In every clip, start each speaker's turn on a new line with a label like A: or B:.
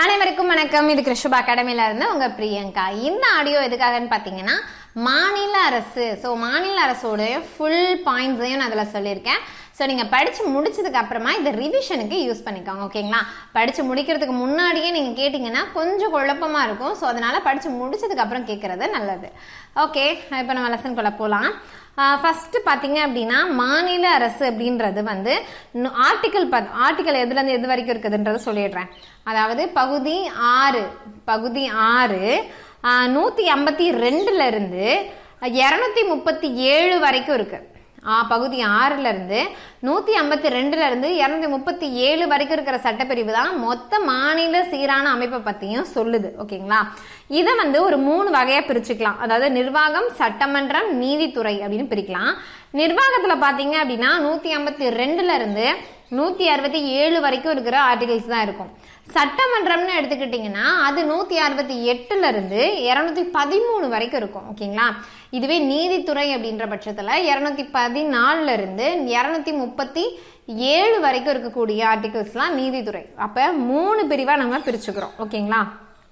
A: அனைவருக்கும் வணக்கம் இது கிருஷ்ணபா அகாடமில இருந்து உங்க பிரியங்கா இந்த ஆடியோ எதுக்காகன்னு பாத்தீங்கன்னா மாநில அரசு ஸோ மாநில அரசோட ஃபுல் பாயிண்ட்ஸையும் நான் அதில் சொல்லியிருக்கேன் ஸோ நீங்கள் படித்து முடிச்சதுக்கு அப்புறமா இதை ரிவிஷனுக்கு யூஸ் பண்ணிக்கோங்க ஓகேங்களா படித்து முடிக்கிறதுக்கு முன்னாடியே நீங்கள் கேட்டிங்கன்னா கொஞ்சம் குழப்பமாக இருக்கும் ஸோ அதனால் படித்து முடிச்சதுக்கு அப்புறம் கேட்குறது நல்லது ஓகே இப்போ நம்ம லெசனுக்குள்ள போகலாம் ஃபர்ஸ்ட் பார்த்தீங்க அப்படின்னா மாநில அரசு அப்படின்றது வந்து ஆர்டிக்கல் ப ஆர்டிக்கல் எதுலேருந்து எது வரைக்கும் இருக்குதுன்றது சொல்லிடுறேன் அதாவது பகுதி ஆறு பகுதி ஆறு நூற்றி ஐம்பத்தி ரெண்டுல இருந்து இரநூத்தி முப்பத்தி ஏழு வரைக்கும் இருக்கு ஆ, பகுதி ஆறுல இருந்து நூத்தி ஐம்பத்தி ரெண்டுல இருந்து இருநூத்தி முப்பத்தி ஏழு வரைக்கும் இருக்கிற சட்டப்பிரிவு தான் மொத்த மாநில சீரான அமைப்பை பத்தியும் சொல்லுது ஓகேங்களா இதை வந்து ஒரு மூணு வகையா பிரிச்சுக்கலாம் அதாவது நிர்வாகம் சட்டமன்றம் நீதித்துறை அப்படின்னு பிரிக்கலாம் நிர்வாகத்துல பாத்தீங்க அப்படின்னா நூத்தி ஐம்பத்தி ரெண்டுல இருந்து நூத்தி அறுபத்தி ஏழு வரைக்கும் இருக்கிற ஆர்டிகல்ஸ் தான் இருக்கும் சட்டமன்றம்னு எடுத்துக்கிட்டிங்கன்னா அது நூத்தி அறுபத்தி எட்டுல இருந்து இருநூத்தி பதிமூணு வரைக்கும் இருக்கும் ஓகேங்களா இதுவே நீதித்துறை அப்படின்ற பட்சத்துல இருநூத்தி பதினாலுல இருந்து இருநூத்தி முப்பத்தி ஏழு வரைக்கும் இருக்கக்கூடிய ஆர்டிகல்ஸ்லாம் நீதித்துறை அப்ப மூணு பிரிவா நம்ம பிரிச்சுக்கிறோம் ஓகேங்களா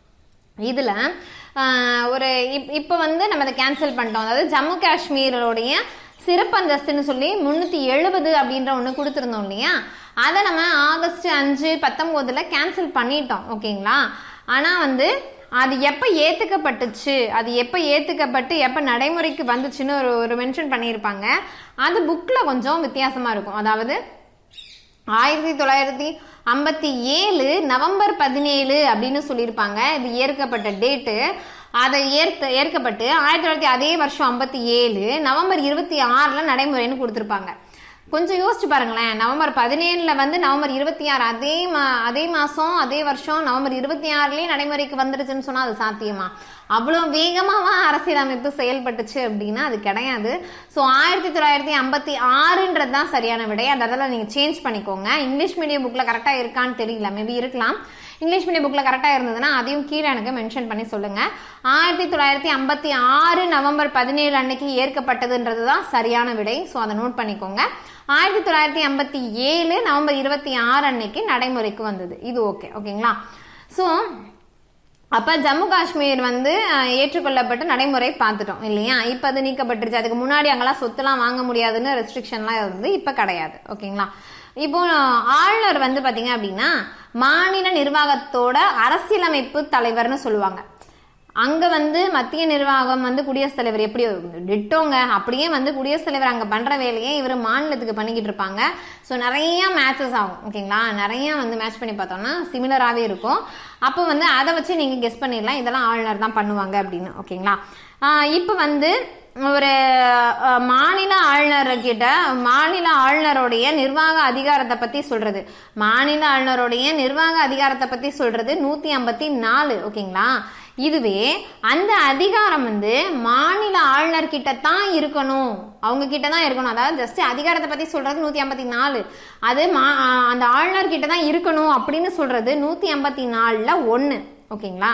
A: இதுல ஆஹ், ஒரு இப்- இப்போ வந்து நம்ம அதை கேன்சல் பண்ணிட்டோம் அதாவது ஜம்மு காஷ்மீரோடைய சிறப்பு அந்தஸ்துன்னு சொல்லி முன்னூத்தி எழுபது அப்படின்ற ஒன்று கொடுத்துருந்தோம் இல்லையா அதை நம்ம ஆகஸ்ட் அஞ்சு பத்தொம்போதுல கேன்சல் பண்ணிட்டோம் ஓகேங்களா ஆனா வந்து அது எப்போ ஏத்துக்கப்பட்டுச்சு அது எப்போ ஏத்துக்கப்பட்டு எப்போ நடைமுறைக்கு வந்துச்சுன்னு ஒரு ஒரு மென்ஷன் பண்ணியிருப்பாங்க அது புக்கில் கொஞ்சம் வித்தியாசமா இருக்கும் அதாவது ஆயிரத்தி தொள்ளாயிரத்தி ஐம்பத்தி ஏழு நவம்பர் பதினேழு அப்படின்னு சொல்லியிருப்பாங்க இது ஏற்கப்பட்ட டேட்டு அதை ஏற்க ஏற்கப்பட்டு ஆயிரத்தி தொள்ளாயிரத்தி அதே வருஷம் ஐம்பத்தி ஏழு நவம்பர் இருபத்தி ஆறில் நடைமுறைன்னு கொடுத்துருப்பாங்க கொஞ்சம் யோசிச்சு பாருங்களேன் நவம்பர் பதினேழுல வந்து நவம்பர் இருபத்தி ஆறு அதே மா அதே மாசம் அதே வருஷம் நவம்பர் இருபத்தி ஆறுலயே நடைமுறைக்கு வந்துருச்சுன்னு சொன்னா அது சாத்தியமா அவ்வளோ வேகமாவா அரசியலமைப்பு செயல்பட்டுச்சு அப்படின்னா அது கிடையாது ஸோ ஆயிரத்தி தொள்ளாயிரத்தி ஐம்பத்தி ஆறுன்றது தான் சரியான விடை அந்த இடத்துல நீங்க சேஞ்ச் பண்ணிக்கோங்க இங்கிலீஷ் மீடியம் புக்ல கரெக்டா இருக்கான்னு தெரியல மேபி இருக்கலாம் இங்கிலீஷ் மீடியம் புக்ல கரெக்டா இருந்ததுன்னா அதையும் கீழே எனக்கு மென்ஷன் பண்ணி சொல்லுங்க ஆயிரத்தி தொள்ளாயிரத்தி ஐம்பத்தி ஆறு நவம்பர் பதினேழு அன்னைக்கு ஏற்கப்பட்டதுன்றது தான் சரியான விடை ஸோ அதை நோட் பண்ணிக்கோங்க ஆயிரத்தி தொள்ளாயிரத்தி ஐம்பத்தி ஏழு நவம்பர் இருபத்தி ஆறு அன்னைக்கு நடைமுறைக்கு வந்தது இது ஓகே ஓகேங்களா ஸோ அப்ப ஜம்மு காஷ்மீர் வந்து அஹ், ஏற்றுக்கொள்ளப்பட்ட நடைமுறை பார்த்துட்டோம் இல்லையா இப்ப அது நீக்கப்பட்டுருச்சு அதுக்கு முன்னாடி அங்கெல்லாம் சொத்துலாம் வாங்க முடியாதுன்னு ரெஸ்ட்ரிக்ஷன்லாம் இருந்து இப்ப கிடையாது ஓகேங்களா இப்போ ஆளுநர் வந்து பாத்தீங்க அப்படின்னா மாநில நிர்வாகத்தோட அரசியலமைப்பு தலைவர்னு சொல்லுவாங்க அங்க வந்து மத்திய நிர்வாகம் வந்து குடியரசுத் தலைவர் எப்படி டிட்டோங்க அப்படியே வந்து குடியரசுத் தலைவர் அங்க பண்ற வேலையை இவர் மாநிலத்துக்கு பண்ணிக்கிட்டு இருப்பாங்க ஸோ நிறைய மேட்சஸ் ஆகும் ஓகேங்களா நிறைய வந்து மேட்ச் பண்ணி பார்த்தோம்னா சிமிலராகவே இருக்கும் அப்போ வந்து அதை வச்சு நீங்க கெஸ் பண்ணிடலாம் இதெல்லாம் ஆளுநர் தான் பண்ணுவாங்க அப்படின்னு ஓகேங்களா இப்போ வந்து ஒரு அஹ், மாநில ஆளுநர் கிட்ட மாநில ஆளுநருடைய நிர்வாக அதிகாரத்தை பத்தி சொல்றது மாநில ஆளுநருடைய நிர்வாக அதிகாரத்தை பத்தி சொல்றது நூத்தி ஐம்பத்தி நாலு ஓகேங்களா இதுவே அந்த அதிகாரம் வந்து மாநில ஆளுநர் கிட்ட தான் இருக்கணும் அவங்க கிட்ட தான் இருக்கணும் அதாவது ஜஸ்ட் அதிகாரத்தை பத்தி சொல்றது நூத்தி ஐம்பத்தி நாலு அது மா- அந்த ஆளுநர் கிட்ட தான் இருக்கணும் அப்படின்னு சொல்றது நூத்தி ஐம்பத்தி நாலுல ஒண்ணு ஓகேங்களா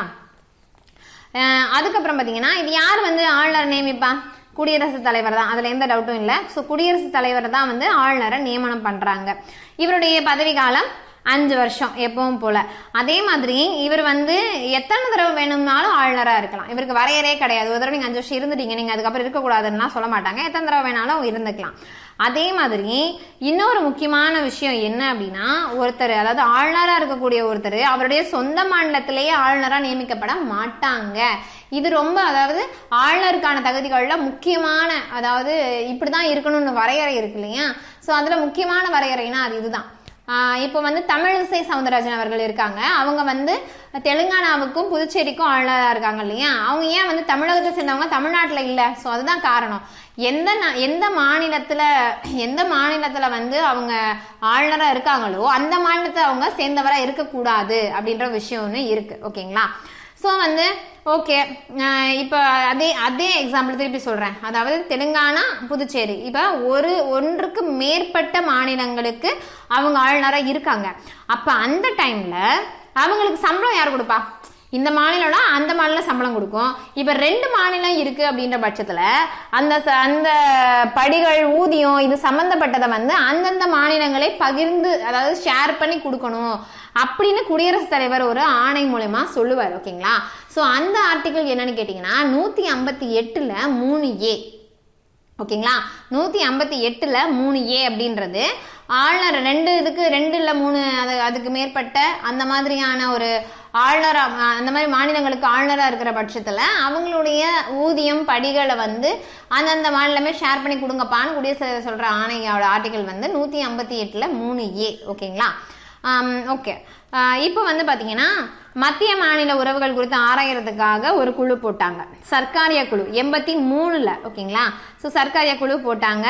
A: அஹ் அதுக்கப்புறம் பார்த்தீங்கன்னா இது யார் வந்து ஆளுநர் நியமிப்பா குடியரசுத் தலைவர் தான் அதுல எந்த டவுட்டும் இல்லை ஸோ குடியரசுத் தலைவர் தான் வந்து ஆளுநரை நியமனம் பண்றாங்க இவருடைய பதவி காலம் அஞ்சு வருஷம் எப்பவும் போல அதே மாதிரி இவர் வந்து எத்தனை தடவை வேணும்னாலும் ஆளுநரா இருக்கலாம் இவருக்கு வரையறே கிடையாது ஒரு தடவை நீங்க அஞ்சு வருஷம் இருந்துட்டீங்க நீங்க அதுக்கப்புறம் இருக்கக்கூடாதுன்னா சொல்ல மாட்டாங்க எத்தனை தடவை வேணாலும் இருந்துக்கலாம் அதே மாதிரி இன்னொரு முக்கியமான விஷயம் என்ன அப்படின்னா ஒருத்தர் அதாவது ஆளுநரா இருக்கக்கூடிய ஒருத்தர் அவருடைய சொந்த மாநிலத்திலேயே ஆளுநரா நியமிக்கப்பட மாட்டாங்க இது ரொம்ப அதாவது ஆளுநருக்கான தகுதிகள்ல முக்கியமான அதாவது இப்படிதான் இருக்கணும்னு வரையறை இருக்கு இல்லையா சோ அதுல முக்கியமான வரையறைனா அது இதுதான் ஆஹ் இப்போ வந்து தமிழிசை சவுந்தரராஜன் அவர்கள் இருக்காங்க அவங்க வந்து தெலுங்கானாவுக்கும் புதுச்சேரிக்கும் ஆளுநராக இருக்காங்க இல்லையா அவங்க ஏன் வந்து தமிழகத்தை சேர்ந்தவங்க தமிழ்நாட்டுல இல்ல ஸோ அதுதான் காரணம் எந்த நா- எந்த மாநிலத்துல எந்த மாநிலத்துல வந்து அவங்க ஆளுநரா இருக்காங்களோ அந்த மாநிலத்தை அவங்க சேர்ந்தவரா இருக்கக்கூடாது அப்படின்ற விஷயம் ஒன்று இருக்கு ஓகேங்களா ஸோ வந்து ஓகே இப்போ அதே அதே எக்ஸாம்பிள் திருப்பி சொல்கிறேன் அதாவது தெலுங்கானா புதுச்சேரி இப்போ ஒரு ஒன்றுக்கு மேற்பட்ட மாநிலங்களுக்கு அவங்க ஆளுநராக இருக்காங்க அப்போ அந்த டைமில் அவங்களுக்கு சம்பளம் யார் கொடுப்பா இந்த மாநிலம்னா அந்த மாநிலம் சம்பளம் கொடுக்கும் இப்ப ரெண்டு மாநிலம் இருக்கு அப்படின்ற பட்சத்துல அந்த ச- அந்த படிகள் ஊதியம் இது சம்பந்தப்பட்டதை வந்து அந்தந்த மாநிலங்களே பகிர்ந்து அதாவது ஷேர் பண்ணி கொடுக்கணும் அப்படின்னு குடியரசுத் தலைவர் ஒரு ஆணை மூலமா சொல்லுவார் ஓகேங்களா ஸோ அந்த ஆர்டிகல் என்னன்னு கேட்டிங்கன்னா நூற்றி ஐம்பத்தி எட்டில் மூணு ஏ ஓகேங்களா நூற்றி ஐம்பத்தி எட்டில் மூணு ஏ அப்படின்றது ஆளுநர் ரெண்டு இதுக்கு ரெண்டு இல்லை மூணு அது அதுக்கு மேற்பட்ட அந்த மாதிரியான ஒரு ஆளுநராக அந்த மாதிரி மாநிலங்களுக்கு ஆளுநராக இருக்கிற பட்சத்தில் அவங்களுடைய ஊதியம் படிகளை வந்து அந்தந்த மாநிலமே ஷேர் பண்ணி கொடுங்கப்பான்னு குடியரசுத் தலைவர் சொல்கிற ஆணையோட ஆர்டிகல் வந்து நூற்றி ஐம்பத்தி எட்டில் மூணு ஏ ஓகேங்களா ஓகே இப்போ வந்து பார்த்தீங்கன்னா மத்திய மாநில உறவுகள் குறித்து ஆராயறதுக்காக ஒரு குழு போட்டாங்க சர்க்காரிய குழு எண்பத்தி மூணுல ஓகேங்களா ஸோ சர்க்காரிய குழு போட்டாங்க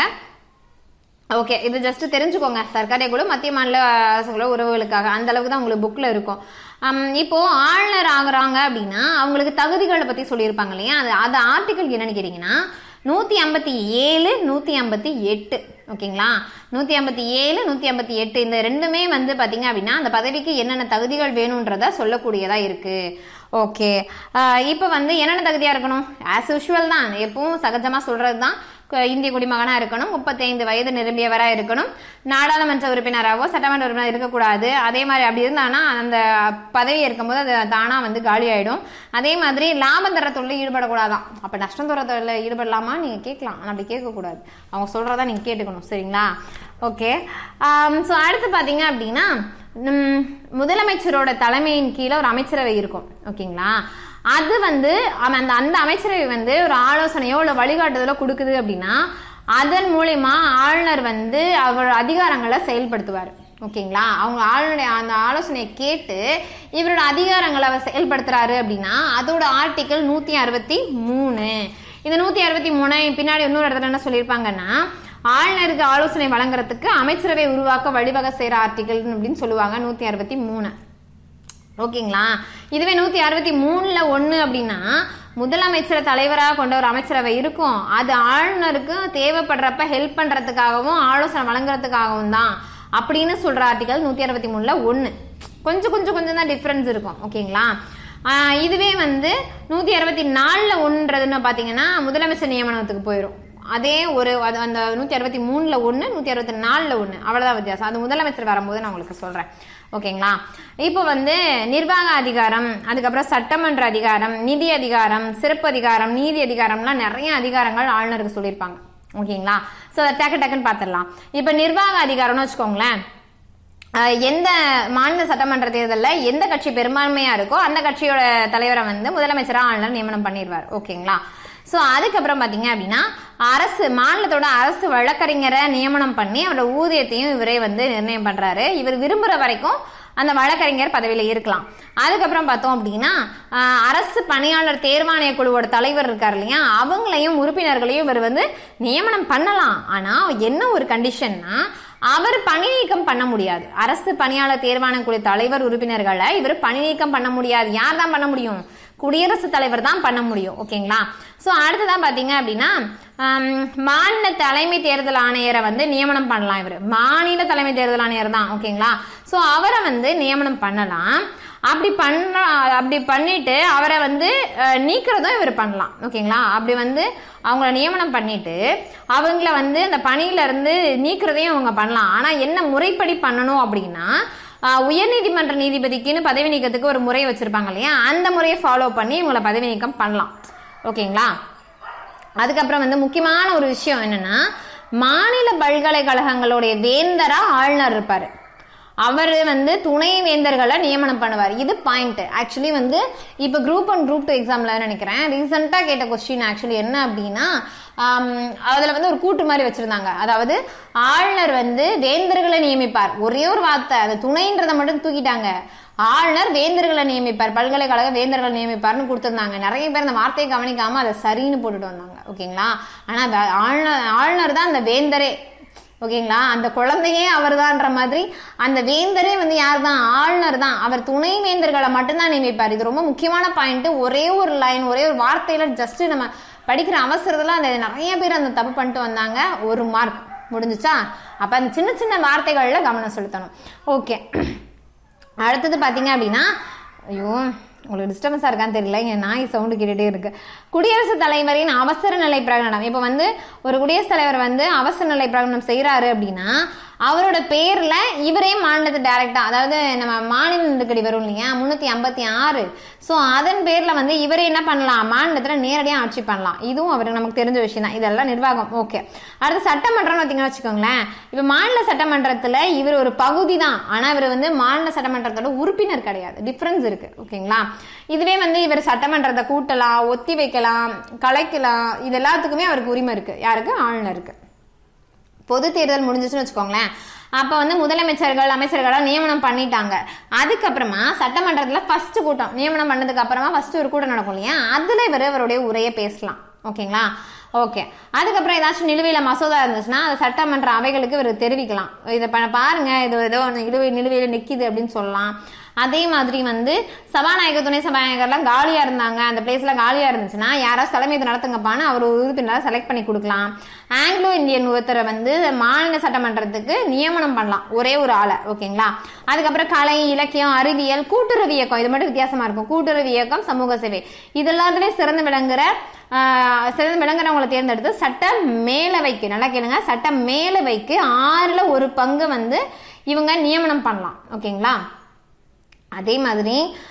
A: ஓகே இது ஜஸ்ட் தெரிஞ்சுக்கோங்க சர்க்காரிய குழு மத்திய மாநில அரசுகள உறவுகளுக்காக அந்த அளவுக்கு தான் உங்களுக்கு புக்கில் இருக்கும் ஹம், இப்போ ஆளுநர் ஆகுறாங்க அப்படின்னா அவங்களுக்கு தகுதிகளை பற்றி சொல்லியிருப்பாங்க இல்லையா அது அது ஆர்டிகல் என்னன்னு கேட்டிங்கன்னா நூற்றி ஐம்பத்தி ஏழு நூற்றி ஐம்பத்தி எட்டு ஓகேங்களா நூற்றி ஐம்பத்தி ஏழு நூற்றி ஐம்பத்தி எட்டு இந்த ரெண்டுமே வந்து பார்த்தீங்க அப்படின்னா அந்த பதவிக்கு என்னென்ன தகுதிகள் வேணுன்றத சொல்லக்கூடியதாக இருக்குது ஓகே இப்போ வந்து என்னென்ன தகுதியாக இருக்கணும் ஆஸ் யூஷுவல் தான் எப்பவும் சகஜமாக சொல்கிறது தான் க- இந்திய குடிமகனாக இருக்கணும் முப்பத்தைந்து வயது நிரம்பியவராக இருக்கணும் நாடாளுமன்ற உறுப்பினராகவோ சட்டமன்ற உறுப்பினர் இருக்கக்கூடாது அதே மாதிரி அப்படி இருந்தானா அந்த பதவி இருக்கும்போது அது தானாக வந்து காலி ஆயிடும் அதே மாதிரி லாபம் தர தொழில் ஈடுபடக்கூடாதான் அப்போ நஷ்டம் தர தொழிலில் ஈடுபடலாமா நீங்கள் கேட்கலாம் ஆனால் அப்படி கேட்கக்கூடாது அவங்க சொல்கிறதா நீங்கள் கேட்டுக்கணும் சரிங்களா ஓகே ஸோ அடுத்து பார்த்தீங்க அப்படின்னா ம், முதலமைச்சரோட தலைமையின் கீழே ஒரு அமைச்சரவை இருக்கும் ஓகேங்களா அது வந்து அவன் அந்த அந்த அமைச்சரவை வந்து ஒரு ஆலோசனையோ இல்லை வழிகாட்டுதலோ கொடுக்குது அப்படின்னா அதன் மூலியமா ஆளுநர் வந்து அவர் அதிகாரங்களை செயல்படுத்துவார் ஓகேங்களா அவங்க ஆளுநருடைய அந்த ஆலோசனையை கேட்டு இவரோட அதிகாரங்களை அவர் செயல்படுத்துறாரு அப்படின்னா அதோட ஆர்டிக்கல் நூற்றி அறுபத்தி மூணு இந்த நூற்றி அறுபத்தி மூணு பின்னாடி இன்னொரு இடத்துல என்ன சொல்லியிருப்பாங்கன்னா ஆளுநருக்கு ஆலோசனை வழங்குறதுக்கு அமைச்சரவை உருவாக்க வழிவகை செய்கிற ஆர்டிகல் அப்படின்னு சொல்லுவாங்க நூற்றி அறுபத்தி மூணு ஓகேங்களா இதுவே நூற்றி அறுபத்தி மூணில் ஒன்று அப்படின்னா முதலமைச்சர் தலைவராக கொண்ட ஒரு அமைச்சரவை இருக்கும் அது ஆளுநருக்கு தேவைப்படுறப்ப ஹெல்ப் பண்ணுறதுக்காகவும் ஆலோசனை வழங்குறதுக்காகவும் தான் அப்படின்னு சொல்கிற ஆர்டிகல் நூற்றி அறுபத்தி மூணில் ஒன்று கொஞ்சம் கொஞ்சம் கொஞ்சம் தான் டிஃப்ரென்ஸ் இருக்கும் ஓகேங்களா ஆஹ் இதுவே வந்து நூற்றி அறுபத்தி நாலில் ஒன்றுன்றதுன்னு பார்த்தீங்கன்னா முதலமைச்சர் நியமனத்துக்கு போயிடும் அதே ஒரு அது அந்த நூற்றி அறுபத்தி மூணில் ஒன்று நூற்றி அறுபத்தி நாலில் ஒன்று அவ்வளோதான் வித்தியாசம் அது முதலமைச்சர் வரும்போது நான் உங்களுக்கு சொல்கிறேன் ஓகேங்களா இப்போ வந்து நிர்வாக அதிகாரம் அதுக்கப்புறம் சட்டமன்ற அதிகாரம் நிதி அதிகாரம் சிறப்பு அதிகாரம் நீதி அதிகாரம்லாம் நிறைய அதிகாரங்கள் ஆளுநருக்கு சொல்லியிருப்பாங்க ஓகேங்களா ஸோ டக்கு டக்குன்னு பார்த்துடலாம் இப்போ நிர்வாக அதிகாரம்னு வச்சுக்கோங்களேன் அஹ் எந்த மாநில சட்டமன்ற தேர்தலில் எந்த கட்சி பெரும்பான்மையா இருக்கோ அந்த கட்சியோட தலைவரை வந்து முதலமைச்சராக ஆளுநர் நியமனம் பண்ணிடுவார் ஓகேங்களா ஸோ அதுக்கப்புறம் பார்த்தீங்க அப்படின்னா அரசு மாநிலத்தோட அரசு வழக்கறிஞரை நியமனம் பண்ணி அவரோட ஊதியத்தையும் இவரே வந்து நிர்ணயம் பண்றாரு இவர் விரும்புகிற வரைக்கும் அந்த வழக்கறிஞர் பதவியில் இருக்கலாம் அதுக்கப்புறம் பார்த்தோம் அப்படின்னா ஆஹ், அரசு பணியாளர் தேர்வாணைய குழுவோட தலைவர் இருக்கார் இல்லையா அவங்களையும் உறுப்பினர்களையும் இவர் வந்து நியமனம் பண்ணலாம் ஆனால் என்ன ஒரு கண்டிஷன்னா அவர் பணி நீக்கம் பண்ண முடியாது அரசு பணியாளர் தேர்வாணைய குழு தலைவர் உறுப்பினர்களை இவர் பணி நீக்கம் பண்ண முடியாது யார் தான் பண்ண முடியும் குடியரசுத் தலைவர் தான் பண்ண முடியும் ஓகேங்களா ஸோ அடுத்ததான் பார்த்தீங்க அப்படின்னா ஆம், மாநில தலைமை தேர்தல் ஆணையரை வந்து நியமனம் பண்ணலாம் இவர் மாநில தலைமை தேர்தல் ஆணையர் தான் ஓகேங்களா ஸோ அவரை வந்து நியமனம் பண்ணலாம் அப்படி பண்ண அப்படி பண்ணிட்டு அவரை வந்து அஹ், நீக்கிறதும் இவர் பண்ணலாம் ஓகேங்களா அப்படி வந்து அவங்கள நியமனம் பண்ணிட்டு அவங்கள வந்து அந்த பணியில இருந்து நீக்கிறதையும் அவங்க பண்ணலாம் ஆனா என்ன முறைப்படி பண்ணணும் அப்படின்னா ஆஹ், உயர்நீதிமன்ற நீதிபதிக்குன்னு பதவி நீக்கத்துக்கு ஒரு முறை வச்சிருப்பாங்க இல்லையா அந்த முறையை ஃபாலோ பண்ணி இவங்களை பதவி நீக்கம் பண்ணலாம் ஓகேங்களா அதுக்கப்புறம் வந்து முக்கியமான ஒரு விஷயம் என்னன்னா மாநில பல்கலைக்கழகங்களுடைய வேந்தரா ஆளுநர் இருப்பாரு அவர் வந்து துணை வேந்தர்களை நியமனம் பண்ணுவார் இது பாயிண்ட் ஆக்சுவலி வந்து இப்போ குரூப் ஒன் குரூப் டூ எக்ஸாம்ல நினைக்கிறேன் ரீசெண்டாக கேட்ட கொஸ்டின் ஆக்சுவலி என்ன அப்படின்னா அதில் வந்து ஒரு கூட்டு மாதிரி வச்சிருந்தாங்க அதாவது ஆளுநர் வந்து வேந்தர்களை நியமிப்பார் ஒரே ஒரு வார்த்தை அது துணைன்றதை மட்டும் தூக்கிட்டாங்க ஆளுநர் வேந்தர்களை நியமிப்பார் பல்கலைக்கழக வேந்தர்களை நியமிப்பார்னு கொடுத்துருந்தாங்க நிறைய பேர் அந்த வார்த்தையை கவனிக்காம அதை சரின்னு போட்டுட்டு வந்தாங்க ஓகேங்களா ஆனா அந்த ஆளுநர் ஆளுநர் தான் அந்த வேந்தரே ஓகேங்களா அந்த குழந்தையே அவர்தான்ற மாதிரி அந்த வேந்தரே வந்து யார் தான் ஆளுநர் தான் அவர் துணை வேந்தர்களை மட்டும்தான் நியமிப்பார் இது ரொம்ப முக்கியமான பாயிண்ட் ஒரே ஒரு லைன் ஒரே ஒரு வார்த்தையில ஜஸ்ட் நம்ம படிக்கிற அவசரத்துல அந்த நிறைய பேர் அந்த தப்பு பண்ணிட்டு வந்தாங்க ஒரு மார்க் முடிஞ்சுச்சா அப்ப அந்த சின்ன சின்ன வார்த்தைகள்ல கவனம் செலுத்தணும் ஓகே அடுத்தது பார்த்தீங்க அப்படின்னா ஐயோ உங்களுக்கு டிஸ்டர்பன்ஸாக இருக்கான்னு தெரியல இங்கே நாய் சவுண்டு கேட்டுகிட்டே இருக்கு குடியரசுத் தலைவரின் அவசர நிலை பிரகடனம் இப்போ வந்து ஒரு குடியரசுத் தலைவர் வந்து அவசர நிலை பிரகடனம் செய்கிறாரு அப்படின்னா அவரோட பேர்ல இவரே மாநிலத்தை டைரக்டா அதாவது நம்ம மாநில நெருக்கடி வரும் இல்லையா முன்னூத்தி ஐம்பத்தி ஆறு ஸோ அதன் பேர்ல வந்து இவரே என்ன பண்ணலாம் மாநிலத்துல நேரடியாக ஆட்சி பண்ணலாம் இதுவும் அவருக்கு நமக்கு தெரிஞ்ச விஷயம் தான் இதெல்லாம் நிர்வாகம் ஓகே அடுத்து சட்டமன்றம்னு பார்த்தீங்கன்னா வச்சுக்கோங்களேன் இப்போ மாநில சட்டமன்றத்துல இவர் ஒரு பகுதி தான் ஆனா இவர் வந்து மாநில சட்டமன்றத்தோட உறுப்பினர் கிடையாது டிஃபரன்ஸ் இருக்கு ஓகேங்களா இதுவே வந்து இவர் சட்டமன்றத்தை கூட்டலாம் ஒத்தி வைக்கலாம் கலைக்கலாம் இது எல்லாத்துக்குமே அவருக்கு உரிமை இருக்கு யாருக்கு ஆளுநருக்கு பொது தேர்தல் முடிஞ்சிச்சுன்னு வச்சுக்கோங்களேன் அப்போ வந்து முதலமைச்சர்கள் அமைச்சர்களாக நியமனம் பண்ணிட்டாங்க அதுக்கப்புறமா சட்டமன்றத்தில் ஃபர்ஸ்ட் கூட்டம் நியமனம் பண்ணதுக்கு அப்புறமா ஃபர்ஸ்ட் ஒரு கூட்டம் நடக்கும் இல்லையா அதில் இவர் அவருடைய உரையை பேசலாம் ஓகேங்களா ஓகே அதுக்கப்புறம் ஏதாச்சும் நிலுவையில மசோதா இருந்துச்சுன்னா அது சட்டமன்ற அவைகளுக்கு இவர் தெரிவிக்கலாம் இதை ப- பாருங்க இது ஏதோ ஒன்று நிலுவை நிலுவையில் நிற்கிது அப்படின்னு சொல்லலாம் அதே மாதிரி வந்து சபாநாயகர் துணை சபாநாயகர்லாம் காலியா இருந்தாங்க அந்த பிளேஸ்ல காலியா இருந்துச்சுன்னா யாராவது தலைமை நடத்துங்கப்பான்னு அவர் ஒரு உறுப்பினரை செலக்ட் பண்ணி கொடுக்கலாம் ஆங்கிலோ இந்தியன் ஒருத்தரை வந்து மாநில சட்டமன்றத்துக்கு நியமனம் பண்ணலாம் ஒரே ஒரு ஆளை ஓகேங்களா அதுக்கப்புறம் கலை இலக்கியம் அறிவியல் கூட்டுறவு இயக்கம் இது மட்டும் வித்தியாசமா இருக்கும் கூட்டுறவு இயக்கம் சமூக சேவை இது எல்லாத்துலயும் சிறந்து விளங்குற ஆஹ், சிறந்து விளங்குறவங்களை தேர்ந்தெடுத்து சட்ட மேலவைக்கு நல்லா கேளுங்க சட்ட மேலவைக்கு ஆறுல ஒரு பங்கு வந்து இவங்க நியமனம் பண்ணலாம் ஓகேங்களா அதே மாதிரி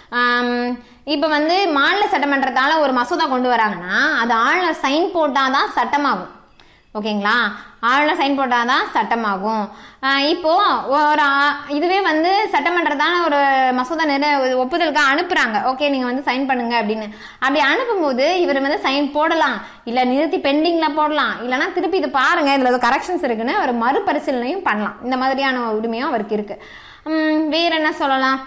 A: இப்போ வந்து மாநில சட்டமன்றத்தால் ஒரு மசோதா கொண்டு வராங்கன்னா அது ஆளுநர் சைன் போட்டால் தான் சட்டமாகும் ஓகேங்களா ஆளுநர் சைன் போட்டால் தான் சட்டமாகும் ஆஹ் இப்போ ஒரு ஆ- இதுவே வந்து சட்டமன்றத்தான ஒரு மசோதா நிற ஒப்புதலுக்கு அனுப்புறாங்க ஓகே நீங்கள் வந்து சைன் பண்ணுங்க அப்படின்னு அப்படி அனுப்பும்போது இவர் வந்து சைன் போடலாம் இல்லை நிறுத்தி பெண்டிங்கில் போடலாம் இல்லைன்னா திருப்பி இது பாருங்க இதில் கரெக்ஷன்ஸ் இருக்குன்னு ஒரு மறுபரிசீலனையும் பண்ணலாம் இந்த மாதிரியான உரிமையும் அவருக்கு இருக்கு உம், வேற என்ன சொல்லலாம்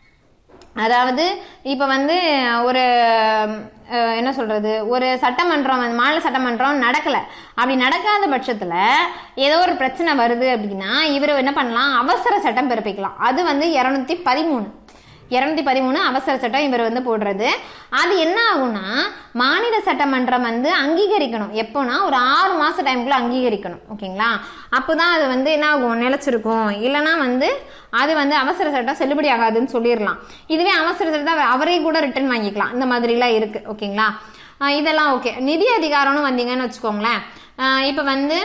A: அதாவது இப்போ வந்து ஒரு அஹ், என்ன சொல்றது ஒரு சட்டமன்றம் வந்து மாநில சட்டமன்றம் நடக்கல அப்படி நடக்காத பட்சத்துல ஏதோ ஒரு பிரச்சனை வருது அப்படின்னா இவர் என்ன பண்ணலாம் அவசர சட்டம் பிறப்பிக்கலாம் அது வந்து இரநூத்தி பதிமூணு இரநூத்தி பதிமூணு அவசர சட்டம் இவர் வந்து போடுறது அது என்ன ஆகும்னா மாநில சட்டமன்றம் வந்து அங்கீகரிக்கணும் எப்போனா ஒரு ஆறு மாச டைமுக்குள்ள அங்கீகரிக்கணும் ஓகேங்களா அப்போதான் அது வந்து என்ன ஆகும் நிலைச்சிருக்கும் இல்லைன்னா வந்து அது வந்து அவசர சட்டம் செல்லுபடி ஆகாதுன்னு சொல்லிடலாம் இதுவே அவசர சட்டம் அவர் அவரே கூட ரிட்டர்ன் வாங்கிக்கலாம் இந்த மாதிரிலாம் இருக்கு ஓகேங்களா ஆஹ் இதெல்லாம் ஓகே நிதி அதிகாரம்னு வந்தீங்கன்னு வச்சுக்கோங்களேன் இப்போ வந்து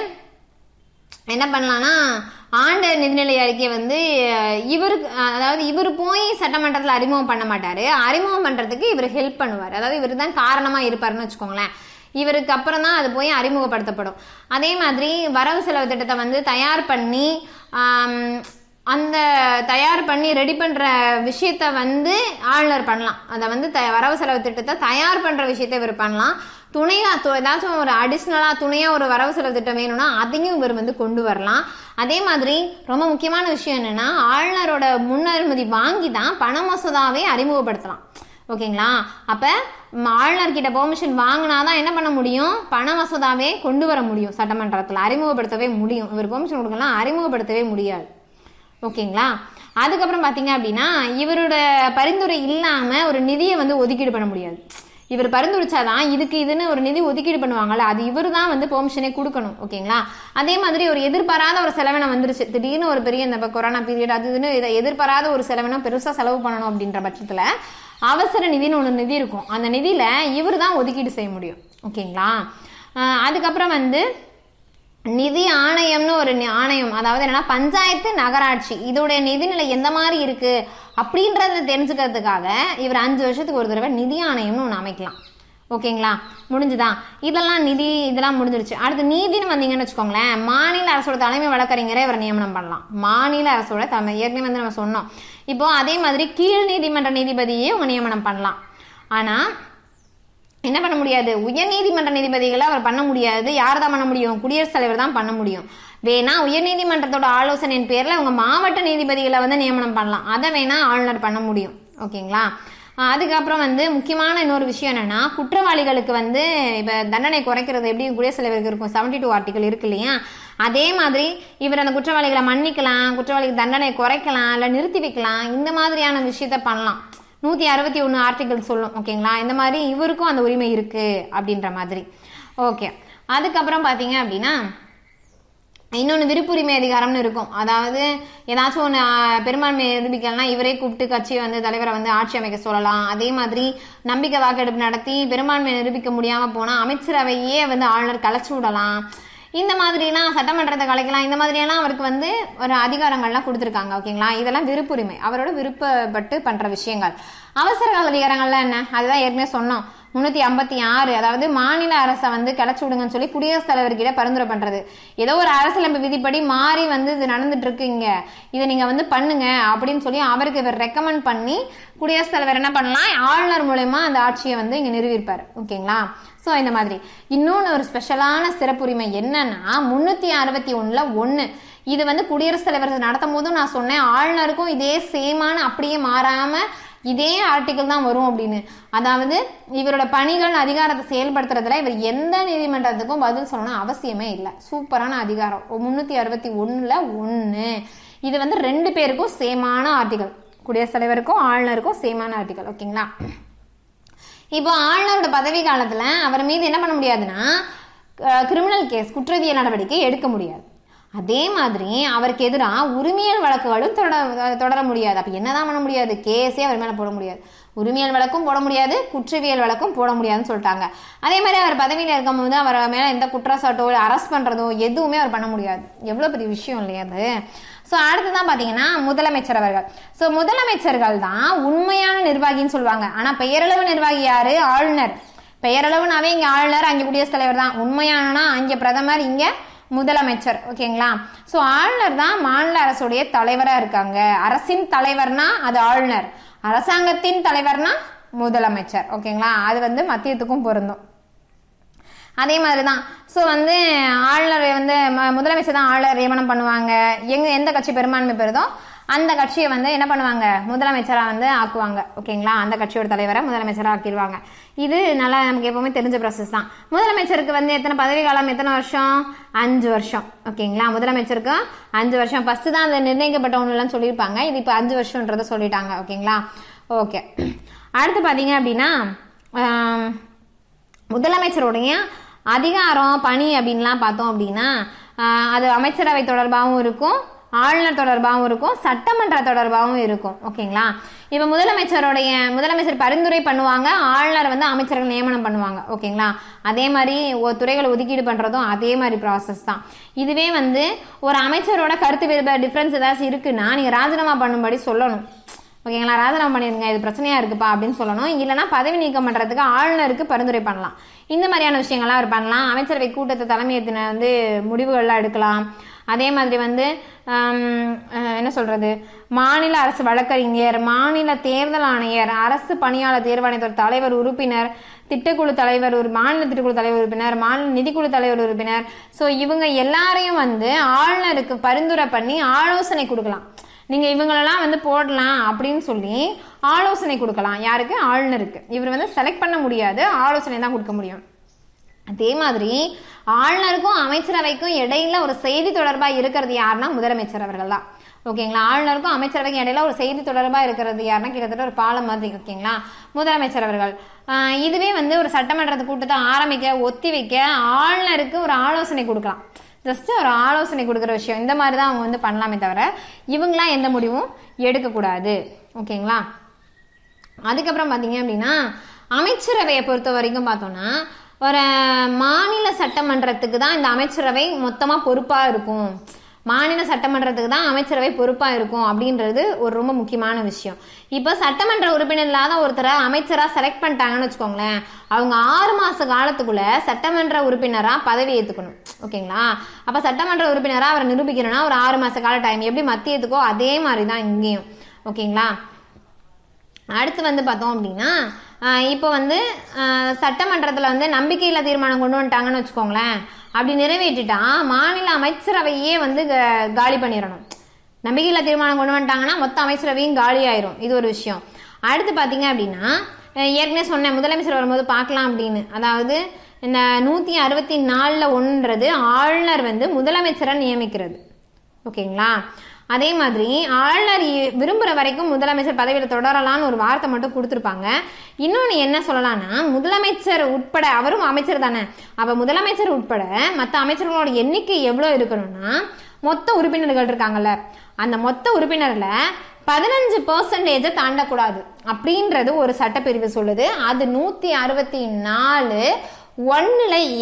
A: என்ன பண்ணலாம்னா ஆண்டு நிதிநிலை அறிக்கை வந்து அஹ், இவருக்கு அஹ், அதாவது இவர் போய் சட்டமன்றத்தில் அறிமுகம் பண்ண மாட்டாரு அறிமுகம் பண்றதுக்கு இவர் ஹெல்ப் பண்ணுவார் அதாவது இவர் தான் காரணமா இருப்பாருன்னு வச்சுக்கோங்களேன் இவருக்கு அப்புறம் தான் அது போய் அறிமுகப்படுத்தப்படும் அதே மாதிரி வரவு செலவு திட்டத்தை வந்து தயார் பண்ணி ஆம், அந்த தயார் பண்ணி ரெடி பண்ற விஷயத்த வந்து ஆளுநர் பண்ணலாம் அதை வந்து த வரவு செலவு திட்டத்தை தயார் பண்ற விஷயத்த இவர் பண்ணலாம் துணையா து- ஏதாச்சும் ஒரு அடிஷ்னலா துணையா ஒரு வரவு செலவு திட்டம் வேணும்னா அதையும் இவர் வந்து கொண்டு வரலாம் அதே மாதிரி ரொம்ப முக்கியமான விஷயம் என்னன்னா ஆளுநரோட முன்னனுமதி வாங்கி தான் பண மசோதாவை அறிமுகப்படுத்தலாம் ஓகேங்களா அப்ப ம், ஆளுநர்கிட்ட பெர்மிஷன் வாங்கினாதான் என்ன பண்ண முடியும் பண மசோதாவே கொண்டு வர முடியும் சட்டமன்றத்தில் அறிமுகப்படுத்தவே முடியும் இவர் பெர்மிஷன் கொடுக்கலாம் அறிமுகப்படுத்தவே முடியாது ஓகேங்களா அதுக்கப்புறம் பார்த்தீங்க அப்படின்னா இவரோட பரிந்துரை இல்லாமல் ஒரு நிதியை வந்து ஒதுக்கீடு பண்ண முடியாது இவர் பரிந்துரைச்சாதான் இதுக்கு இதுன்னு ஒரு நிதி ஒதுக்கீடு பண்ணுவாங்கல்ல அது இவர் தான் வந்து பெர்மிஷனே கொடுக்கணும் ஓகேங்களா அதே மாதிரி ஒரு எதிர்பாராத ஒரு செலவினம் வந்துருச்சு திடீர்னு ஒரு பெரிய இந்த கொரோனா பீரியட் அது இதுன்னு இதை எதிர்பாராத ஒரு செலவினம் பெருசாக செலவு பண்ணணும் அப்படின்ற பட்சத்தில் அவசர நிதின்னு ஒன்று நிதி இருக்கும் அந்த நிதியில் இவர் தான் ஒதுக்கீடு செய்ய முடியும் ஓகேங்களா ஆஹ் அதுக்கப்புறம் வந்து நிதி ஆணையம்னு ஒரு நி- ஆணையம் அதாவது என்னன்னா பஞ்சாயத்து நகராட்சி இதோடைய நிதிநிலை எந்த மாதிரி இருக்கு அப்படின்றத தெரிஞ்சுக்கிறதுக்காக இவர் அஞ்சு வருஷத்துக்கு ஒரு தடவை நிதி ஆணையம்னு ஒன்று அமைக்கலாம் ஓகேங்களா முடிஞ்சுதா இதெல்லாம் நிதி இதெல்லாம் முடிஞ்சிருச்சு அடுத்து நீதின்னு வந்தீங்கன்னு வச்சுக்கோங்களேன் மாநில அரசோட தலைமை வழக்கறிஞரை இவர் நியமனம் பண்ணலாம் மாநில அரசோட தலைமை ஏற்கனவே வந்து நம்ம சொன்னோம் இப்போ அதே மாதிரி கீழ் நீதிமன்ற நீதிபதியே இவங்க நியமனம் பண்ணலாம் ஆனா என்ன பண்ண முடியாது உயர்நீதிமன்ற நீதிபதிகளை அவர் பண்ண முடியாது யார் தான் பண்ண முடியும் குடியரசுத் தலைவர் தான் பண்ண முடியும் வேணா உயர்நீதிமன்றத்தோட ஆலோசனையின் பேர்ல அவங்க மாவட்ட நீதிபதிகளை வந்து நியமனம் பண்ணலாம் அதை வேணா ஆளுநர் பண்ண முடியும் ஓகேங்களா ஆஹ் அதுக்கப்புறம் வந்து முக்கியமான இன்னொரு விஷயம் என்னன்னா குற்றவாளிகளுக்கு வந்து இப்ப தண்டனை குறைக்கிறது எப்படி குடியரசுத் தலைவருக்கு இருக்கும் செவன்டி டூ ஆர்டிகல் இருக்கு இல்லையா அதே மாதிரி இவர் அந்த குற்றவாளிகளை மன்னிக்கலாம் குற்றவாளிக்கு தண்டனை குறைக்கலாம் இல்லை நிறுத்தி வைக்கலாம் இந்த மாதிரியான விஷயத்த பண்ணலாம் நூற்றி அறுபத்தி ஒன்று ஆர்டிகல் சொல்லும் ஓகேங்களா இந்த மாதிரி இவருக்கும் அந்த உரிமை இருக்கு அப்படின்ற மாதிரி ஓகே அதுக்கப்புறம் பார்த்தீங்க அப்படின்னா இன்னொன்று விருப்புரிமை அதிகாரம்னு இருக்கும் அதாவது ஏதாச்சும் ஒன்று பெரும்பான்மை நிரூபிக்கலனா இவரே கூப்பிட்டு கட்சி வந்து தலைவரை வந்து ஆட்சி அமைக்க சொல்லலாம் அதே மாதிரி நம்பிக்கை வாக்கெடுப்பு நடத்தி பெரும்பான்மை நிரூபிக்க முடியாமல் போனால் அமைச்சரவையே வந்து ஆளுநர் கலைச்சு விடலாம் இந்த மாதிரிலாம் சட்டமன்றத்தை கலைக்கலாம் இந்த மாதிரியெல்லாம் அவருக்கு வந்து ஒரு அதிகாரங்கள்லாம் கொடுத்துருக்காங்க ஓகேங்களா இதெல்லாம் விருப்புரிமை அவரோட விருப்பப்பட்டு பண்ற விஷயங்கள் அவசர கால அதிகாரங்கள்லாம் என்ன அதுதான் ஏற்கனவே சொன்னோம் முன்னூத்தி ஐம்பத்தி ஆறு அதாவது மாநில அரசை வந்து கிளச்சி விடுங்கன்னு சொல்லி குடியரசுத் தலைவர்கிட்ட பரிந்துரை பண்றது ஏதோ ஒரு அரசியலமைப்பு விதிப்படி மாறி வந்து இது நடந்துட்டு இருக்கு இங்க இதை நீங்க வந்து பண்ணுங்க அப்படின்னு சொல்லி அவருக்கு இவர் ரெக்கமெண்ட் பண்ணி குடியரசுத் தலைவர் என்ன பண்ணலாம் ஆளுநர் மூலயமா அந்த ஆட்சியை வந்து இங்க நிறுவியிருப்பாரு ஓகேங்களா ஸோ இந்த மாதிரி இன்னொன்று ஒரு ஸ்பெஷலான சிறப்புரிமை என்னன்னா முன்னூத்தி அறுபத்தி ஒண்ணுல ஒண்ணு இது வந்து குடியரசுத் தலைவர் நடத்தும் போதும் நான் சொன்னேன் ஆளுநருக்கும் இதே சேமான அப்படியே மாறாம இதே ஆர்டிக்கல் தான் வரும் அப்படின்னு அதாவது இவரோட பணிகள் அதிகாரத்தை செயல்படுத்துறதுல இவர் எந்த நீதிமன்றத்துக்கும் பதில் சொல்லணும் அவசியமே இல்லை சூப்பரான அதிகாரம் முன்னூத்தி அறுபத்தி ஒண்ணுல ஒண்ணு இது வந்து ரெண்டு பேருக்கும் சேமான ஆர்டிகல் குடியரசுத் தலைவருக்கும் ஆளுநருக்கும் சேமான ஆர்டிகல் ஓகேங்களா இப்போ ஆளுநரோட பதவி காலத்துல அவர் மீது என்ன பண்ண முடியாதுன்னா கிரிமினல் கேஸ் குற்றவியல் நடவடிக்கை எடுக்க முடியாது அதே மாதிரி அவருக்கு எதிராக உரிமையல் வழக்குகளும் தொடர தொடர முடியாது அப்ப என்னதான் பண்ண முடியாது கேஸே அவர் மேல போட முடியாது உரிமையல் வழக்கும் போட முடியாது குற்றவியல் வழக்கும் போட முடியாதுன்னு சொல்லிட்டாங்க அதே மாதிரி அவர் பதவியில் இருக்கும்போது அவர் மேல எந்த குற்றச்சாட்டோ அரெஸ்ட் பண்றதோ எதுவுமே அவர் பண்ண முடியாது எவ்வளவு பெரிய விஷயம் இல்லையா அது ஸோ அடுத்ததான் பார்த்தீங்கன்னா முதலமைச்சர் அவர்கள் ஸோ முதலமைச்சர்கள் தான் உண்மையான நிர்வாகின்னு சொல்லுவாங்க ஆனால் பெயரளவு நிர்வாகி யாரு ஆளுநர் பெயரளவுனாவே இங்கே ஆளுநர் அங்கே குடியரசுத் தலைவர் தான் உண்மையானனா அங்கே பிரதமர் இங்கே முதலமைச்சர் ஓகேங்களா ஸோ ஆளுநர் தான் மாநில அரசுடைய தலைவராக இருக்காங்க அரசின் தலைவர்னா அது ஆளுநர் அரசாங்கத்தின் தலைவர்னா முதலமைச்சர் ஓகேங்களா அது வந்து மத்தியத்துக்கும் பொருந்தும் அதே மாதிரி தான் ஸோ வந்து ஆளுநர் வந்து ம- முதலமைச்சர் தான் ஆளுநர் நியமனம் பண்ணுவாங்க எங்க எந்த கட்சி பெரும்பான்மை பெறுதோ அந்த கட்சியை வந்து என்ன பண்ணுவாங்க முதலமைச்சரா வந்து ஆக்குவாங்க ஓகேங்களா அந்த கட்சியோட தலைவரை முதலமைச்சரா ஆக்கிடுவாங்க இது நல்லா நமக்கு எப்பவுமே தெரிஞ்ச ப்ராசஸ் தான் முதலமைச்சருக்கு வந்து எத்தனை பதவி காலம் எத்தனை வருஷம் அஞ்சு வருஷம் ஓகேங்களா முதலமைச்சருக்கு அஞ்சு வருஷம் ஃபர்ஸ்ட் தான் அந்த நிர்ணயிக்கப்பட்ட ஒண்ணுலாம் சொல்லியிருப்பாங்க இது இப்போ அஞ்சு வருஷம்ன்றதை சொல்லிட்டாங்க ஓகேங்களா ஓகே அடுத்து பார்த்தீங்க அப்படின்னா ஆம், முதலமைச்சருடைய அதிகாரம் பணி அப்படின்லாம் பார்த்தோம் அப்படின்னா ஆஹ், அது அமைச்சரவை தொடர்பாகவும் இருக்கும் ஆளுநர் தொடர்பாகவும் இருக்கும் சட்டமன்ற தொடர்பாகவும் இருக்கும் ஓகேங்களா இப்போ முதலமைச்சருடைய முதலமைச்சர் பரிந்துரை பண்ணுவாங்க ஆளுநர் வந்து அமைச்சர்கள் நியமனம் பண்ணுவாங்க ஓகேங்களா அதே மாதிரி ஒரு துறைகளை ஒதுக்கீடு பண்றதும் அதே மாதிரி ப்ராசஸ் தான் இதுவே வந்து ஒரு அமைச்சரோட கருத்து வேறுபாடு டிஃப்ரென்ஸ் ஏதாச்சும் இருக்குன்னா நீங்க ராஜினாமா பண்ணும்படி சொல்லணும் ஓகேங்களா ராஜினாமா பண்ணிருங்க இது பிரச்சனையா இருக்குப்பா அப்படின்னு சொல்லணும் இல்லைன்னா பதவி நீக்கம் பண்றதுக்கு ஆளுநருக்கு பரிந்துரை பண்ணலாம் இந்த மாதிரியான விஷயங்கள்லாம் அவர் பண்ணலாம் அமைச்சரவை கூட்டத்தை தலைமையத்தின வந்து முடிவுகள்லாம் எடுக்கலாம் அதே மாதிரி வந்து ஆம், அஹ், என்ன சொல்றது மாநில அரசு வழக்கறிஞர் மாநில தேர்தல் ஆணையர் அரசு பணியாளர் தேர்வாணையத்தோட தலைவர் உறுப்பினர் திட்டக்குழு தலைவர் ஒரு மாநில திட்டக்குழு தலைவர் உறுப்பினர் மாநில நிதிக்குழு தலைவர் உறுப்பினர் ஸோ இவங்க எல்லாரையும் வந்து ஆளுநருக்கு பரிந்துரை பண்ணி ஆலோசனை கொடுக்கலாம் நீங்க இவங்களெல்லாம் வந்து போடலாம் அப்படின்னு சொல்லி ஆலோசனை கொடுக்கலாம் யாருக்கு ஆளுநருக்கு இவர் வந்து செலக்ட் பண்ண முடியாது ஆலோசனை தான் கொடுக்க முடியும் அதே மாதிரி ஆளுநருக்கும் அமைச்சரவைக்கும் இடையில ஒரு செய்தி தொடர்பா இருக்கிறது யாருன்னா முதலமைச்சர் அவர்கள் தான் ஓகேங்களா ஆளுநருக்கும் அமைச்சரவைக்கும் இடையில ஒரு செய்தி தொடர்பா இருக்கிறது யாருன்னா கிட்டத்தட்ட ஒரு பாலம் மாதிரி ஓகேங்களா முதலமைச்சர் அவர்கள் ஆஹ் இதுவே வந்து ஒரு சட்டமன்றத்து கூட்டத்தை ஆரம்பிக்க ஒத்தி வைக்க ஆளுநருக்கு ஒரு ஆலோசனை கொடுக்கலாம் ஜஸ்ட் ஒரு ஆலோசனை கொடுக்குற விஷயம் இந்த மாதிரி தான் அவங்க வந்து பண்ணலாமே தவிர இவங்களாம் எந்த முடிவும் எடுக்கக்கூடாது ஓகேங்களா அதுக்கப்புறம் பார்த்தீங்க அப்படின்னா அமைச்சரவையை பொறுத்த வரைக்கும் பார்த்தோம்னா ஒரு மாநில சட்டமன்றத்துக்கு தான் இந்த அமைச்சரவை மொத்தமாக பொறுப்பாக இருக்கும் மாநில சட்டமன்றத்துக்கு தான் அமைச்சரவை பொறுப்பாக இருக்கும் அப்படின்றது ஒரு ரொம்ப முக்கியமான விஷயம் இப்போ சட்டமன்ற உறுப்பினர் இல்லாத ஒருத்தரை அமைச்சராக செலக்ட் பண்ணிட்டாங்கன்னு வச்சுக்கோங்களேன் அவங்க ஆறு மாச காலத்துக்குள்ள சட்டமன்ற உறுப்பினராக பதவி ஏற்றுக்கணும் ஓகேங்களா அப்போ சட்டமன்ற உறுப்பினராக அவரை நிரூபிக்கணும்னா ஒரு ஆறு மாச கால டைம் எப்படி மத்தியத்துக்கோ அதே மாதிரி தான் இங்கேயும் ஓகேங்களா அடுத்து வந்து பார்த்தோம் அப்படின்னா ஆஹ் இப்போ வந்து ஆஹ் சட்டமன்றத்துல வந்து நம்பிக்கையில்லா தீர்மானம் கொண்டு வந்துட்டாங்கன்னு வச்சுக்கோங்களேன் அப்படி நிறைவேற்றிட்டா மாநில அமைச்சரவையே வந்து க- காலி பண்ணிடணும் நம்பிக்கையில்லா தீர்மானம் கொண்டு வந்துட்டாங்கன்னா மொத்த அமைச்சரவையும் காலி ஆயிரும் இது ஒரு விஷயம் அடுத்து பார்த்தீங்க அப்படின்னா அஹ் ஏற்கனவே சொன்னேன் முதலமைச்சர் வரும்போது பார்க்கலாம் அப்படின்னு அதாவது இந்த நூற்றி அறுபத்தி நாலில் ஒன்றது ஆளுநர் வந்து முதலமைச்சரை நியமிக்கிறது ஓகேங்களா அதே மாதிரி ஆளுநர் இ- விரும்புற வரைக்கும் முதலமைச்சர் பதவியில தொடரலாம்னு ஒரு வார்த்தை மட்டும் கொடுத்துருப்பாங்க இன்னொன்னு என்ன சொல்லலாம்னா முதலமைச்சர் உட்பட அவரும் அமைச்சர் தானே அப்ப முதலமைச்சர் உட்பட மற்ற அமைச்சர்களோட எண்ணிக்கை எவ்வளவு இருக்கணும்னா மொத்த உறுப்பினர்கள் இருக்காங்கல்ல அந்த மொத்த உறுப்பினர்ல பதினஞ்சு பர்சன்டேஜை தாண்டக்கூடாது அப்படின்றது ஒரு சட்டப்பிரிவு சொல்லுது அது நூத்தி அறுபத்தி நாலு ஒன்னுல ஏ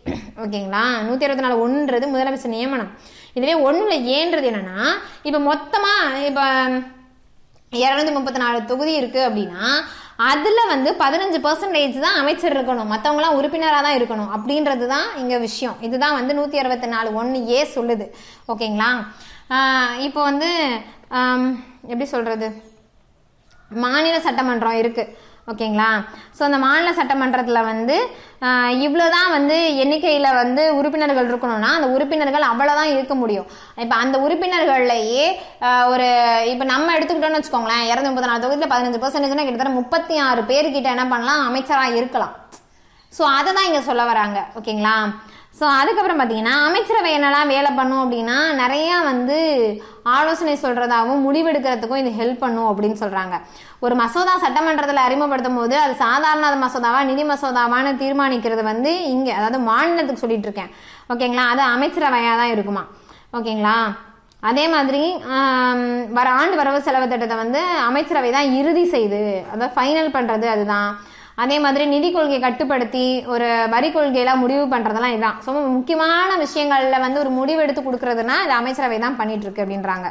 A: ஓகேங்களா நூற்றி அறுபத்தி நாலு ஒன்றுன்றது முதலமைச்சர் நியமனம் இதுவே ஒன்றில் ஏன்றது என்னன்னா இப்போ மொத்தமாக இப்போ இரநூத்தி முப்பத்தி நாலு தொகுதி இருக்கு அப்படின்னா அதுல வந்து பதினஞ்சு பர்சன்டேஜ் தான் அமைச்சர் இருக்கணும் மற்றவங்களாம் உறுப்பினராக தான் இருக்கணும் அப்படின்றது தான் இங்க விஷயம் இதுதான் வந்து நூத்தி அறுபத்தி நாலு ஒன்று ஏ சொல்லுது ஓகேங்களா ஆஹ் இப்போ வந்து ஆம், எப்படி சொல்றது மாநில சட்டமன்றம் இருக்கு ஓகேங்களா ஸோ அந்த மாநில சட்டமன்றத்தில் வந்து ஆஹ், இவ்வளவுதான் வந்து எண்ணிக்கையில் வந்து உறுப்பினர்கள் இருக்கணும்னா அந்த உறுப்பினர்கள் அவ்வளோதான் இருக்க முடியும் இப்போ அந்த உறுப்பினர்கள்லையே ஆஹ், ஒரு இப்போ நம்ம எடுத்துக்கிட்டோம்னு வச்சுக்கோங்களேன் இரநூத்தி முப்பத்தி நாலு தொகுதியில் பதினஞ்சு பர்சன்டேஜ்னா கிட்டத்தட்ட முப்பத்தி ஆறு பேர்கிட்ட என்ன பண்ணலாம் அமைச்சராக இருக்கலாம் ஸோ அதை தான் இங்கே சொல்ல வராங்க ஓகேங்களா ஸோ அதுக்கப்புறம் பார்த்தீங்கன்னா அமைச்சரவை என்னெல்லாம் வேலை பண்ணும் அப்படின்னா நிறையா வந்து ஆலோசனை சொல்கிறதாகவும் முடிவெடுக்கிறதுக்கும் இது ஹெல்ப் பண்ணும் அப்படின்னு சொல்கிறாங்க ஒரு மசோதா சட்டமன்றத்தில் அறிமுகப்படுத்தும் போது அது சாதாரண மசோதாவா நிதி மசோதாவான்னு தீர்மானிக்கிறது வந்து இங்கே அதாவது மாநிலத்துக்கு சொல்லிட்டு இருக்கேன் ஓகேங்களா அது அமைச்சரவையாக தான் இருக்குமா ஓகேங்களா அதே மாதிரி ஆம், வர ஆண்டு வரவு செலவு திட்டத்தை வந்து அமைச்சரவை தான் இறுதி செய்து அதாவது ஃபைனல் பண்ணுறது அதுதான் அதே மாதிரி நிதி கொள்கையை கட்டுப்படுத்தி ஒரு வரி கொள்கையெல்லாம் முடிவு பண்ணுறதெல்லாம் இதுதான் ஸோ முக்கியமான விஷயங்களில் வந்து ஒரு முடிவு எடுத்து கொடுக்கறதுனா இது அமைச்சரவை தான் பண்ணிட்டு இருக்கு அப்படின்றாங்க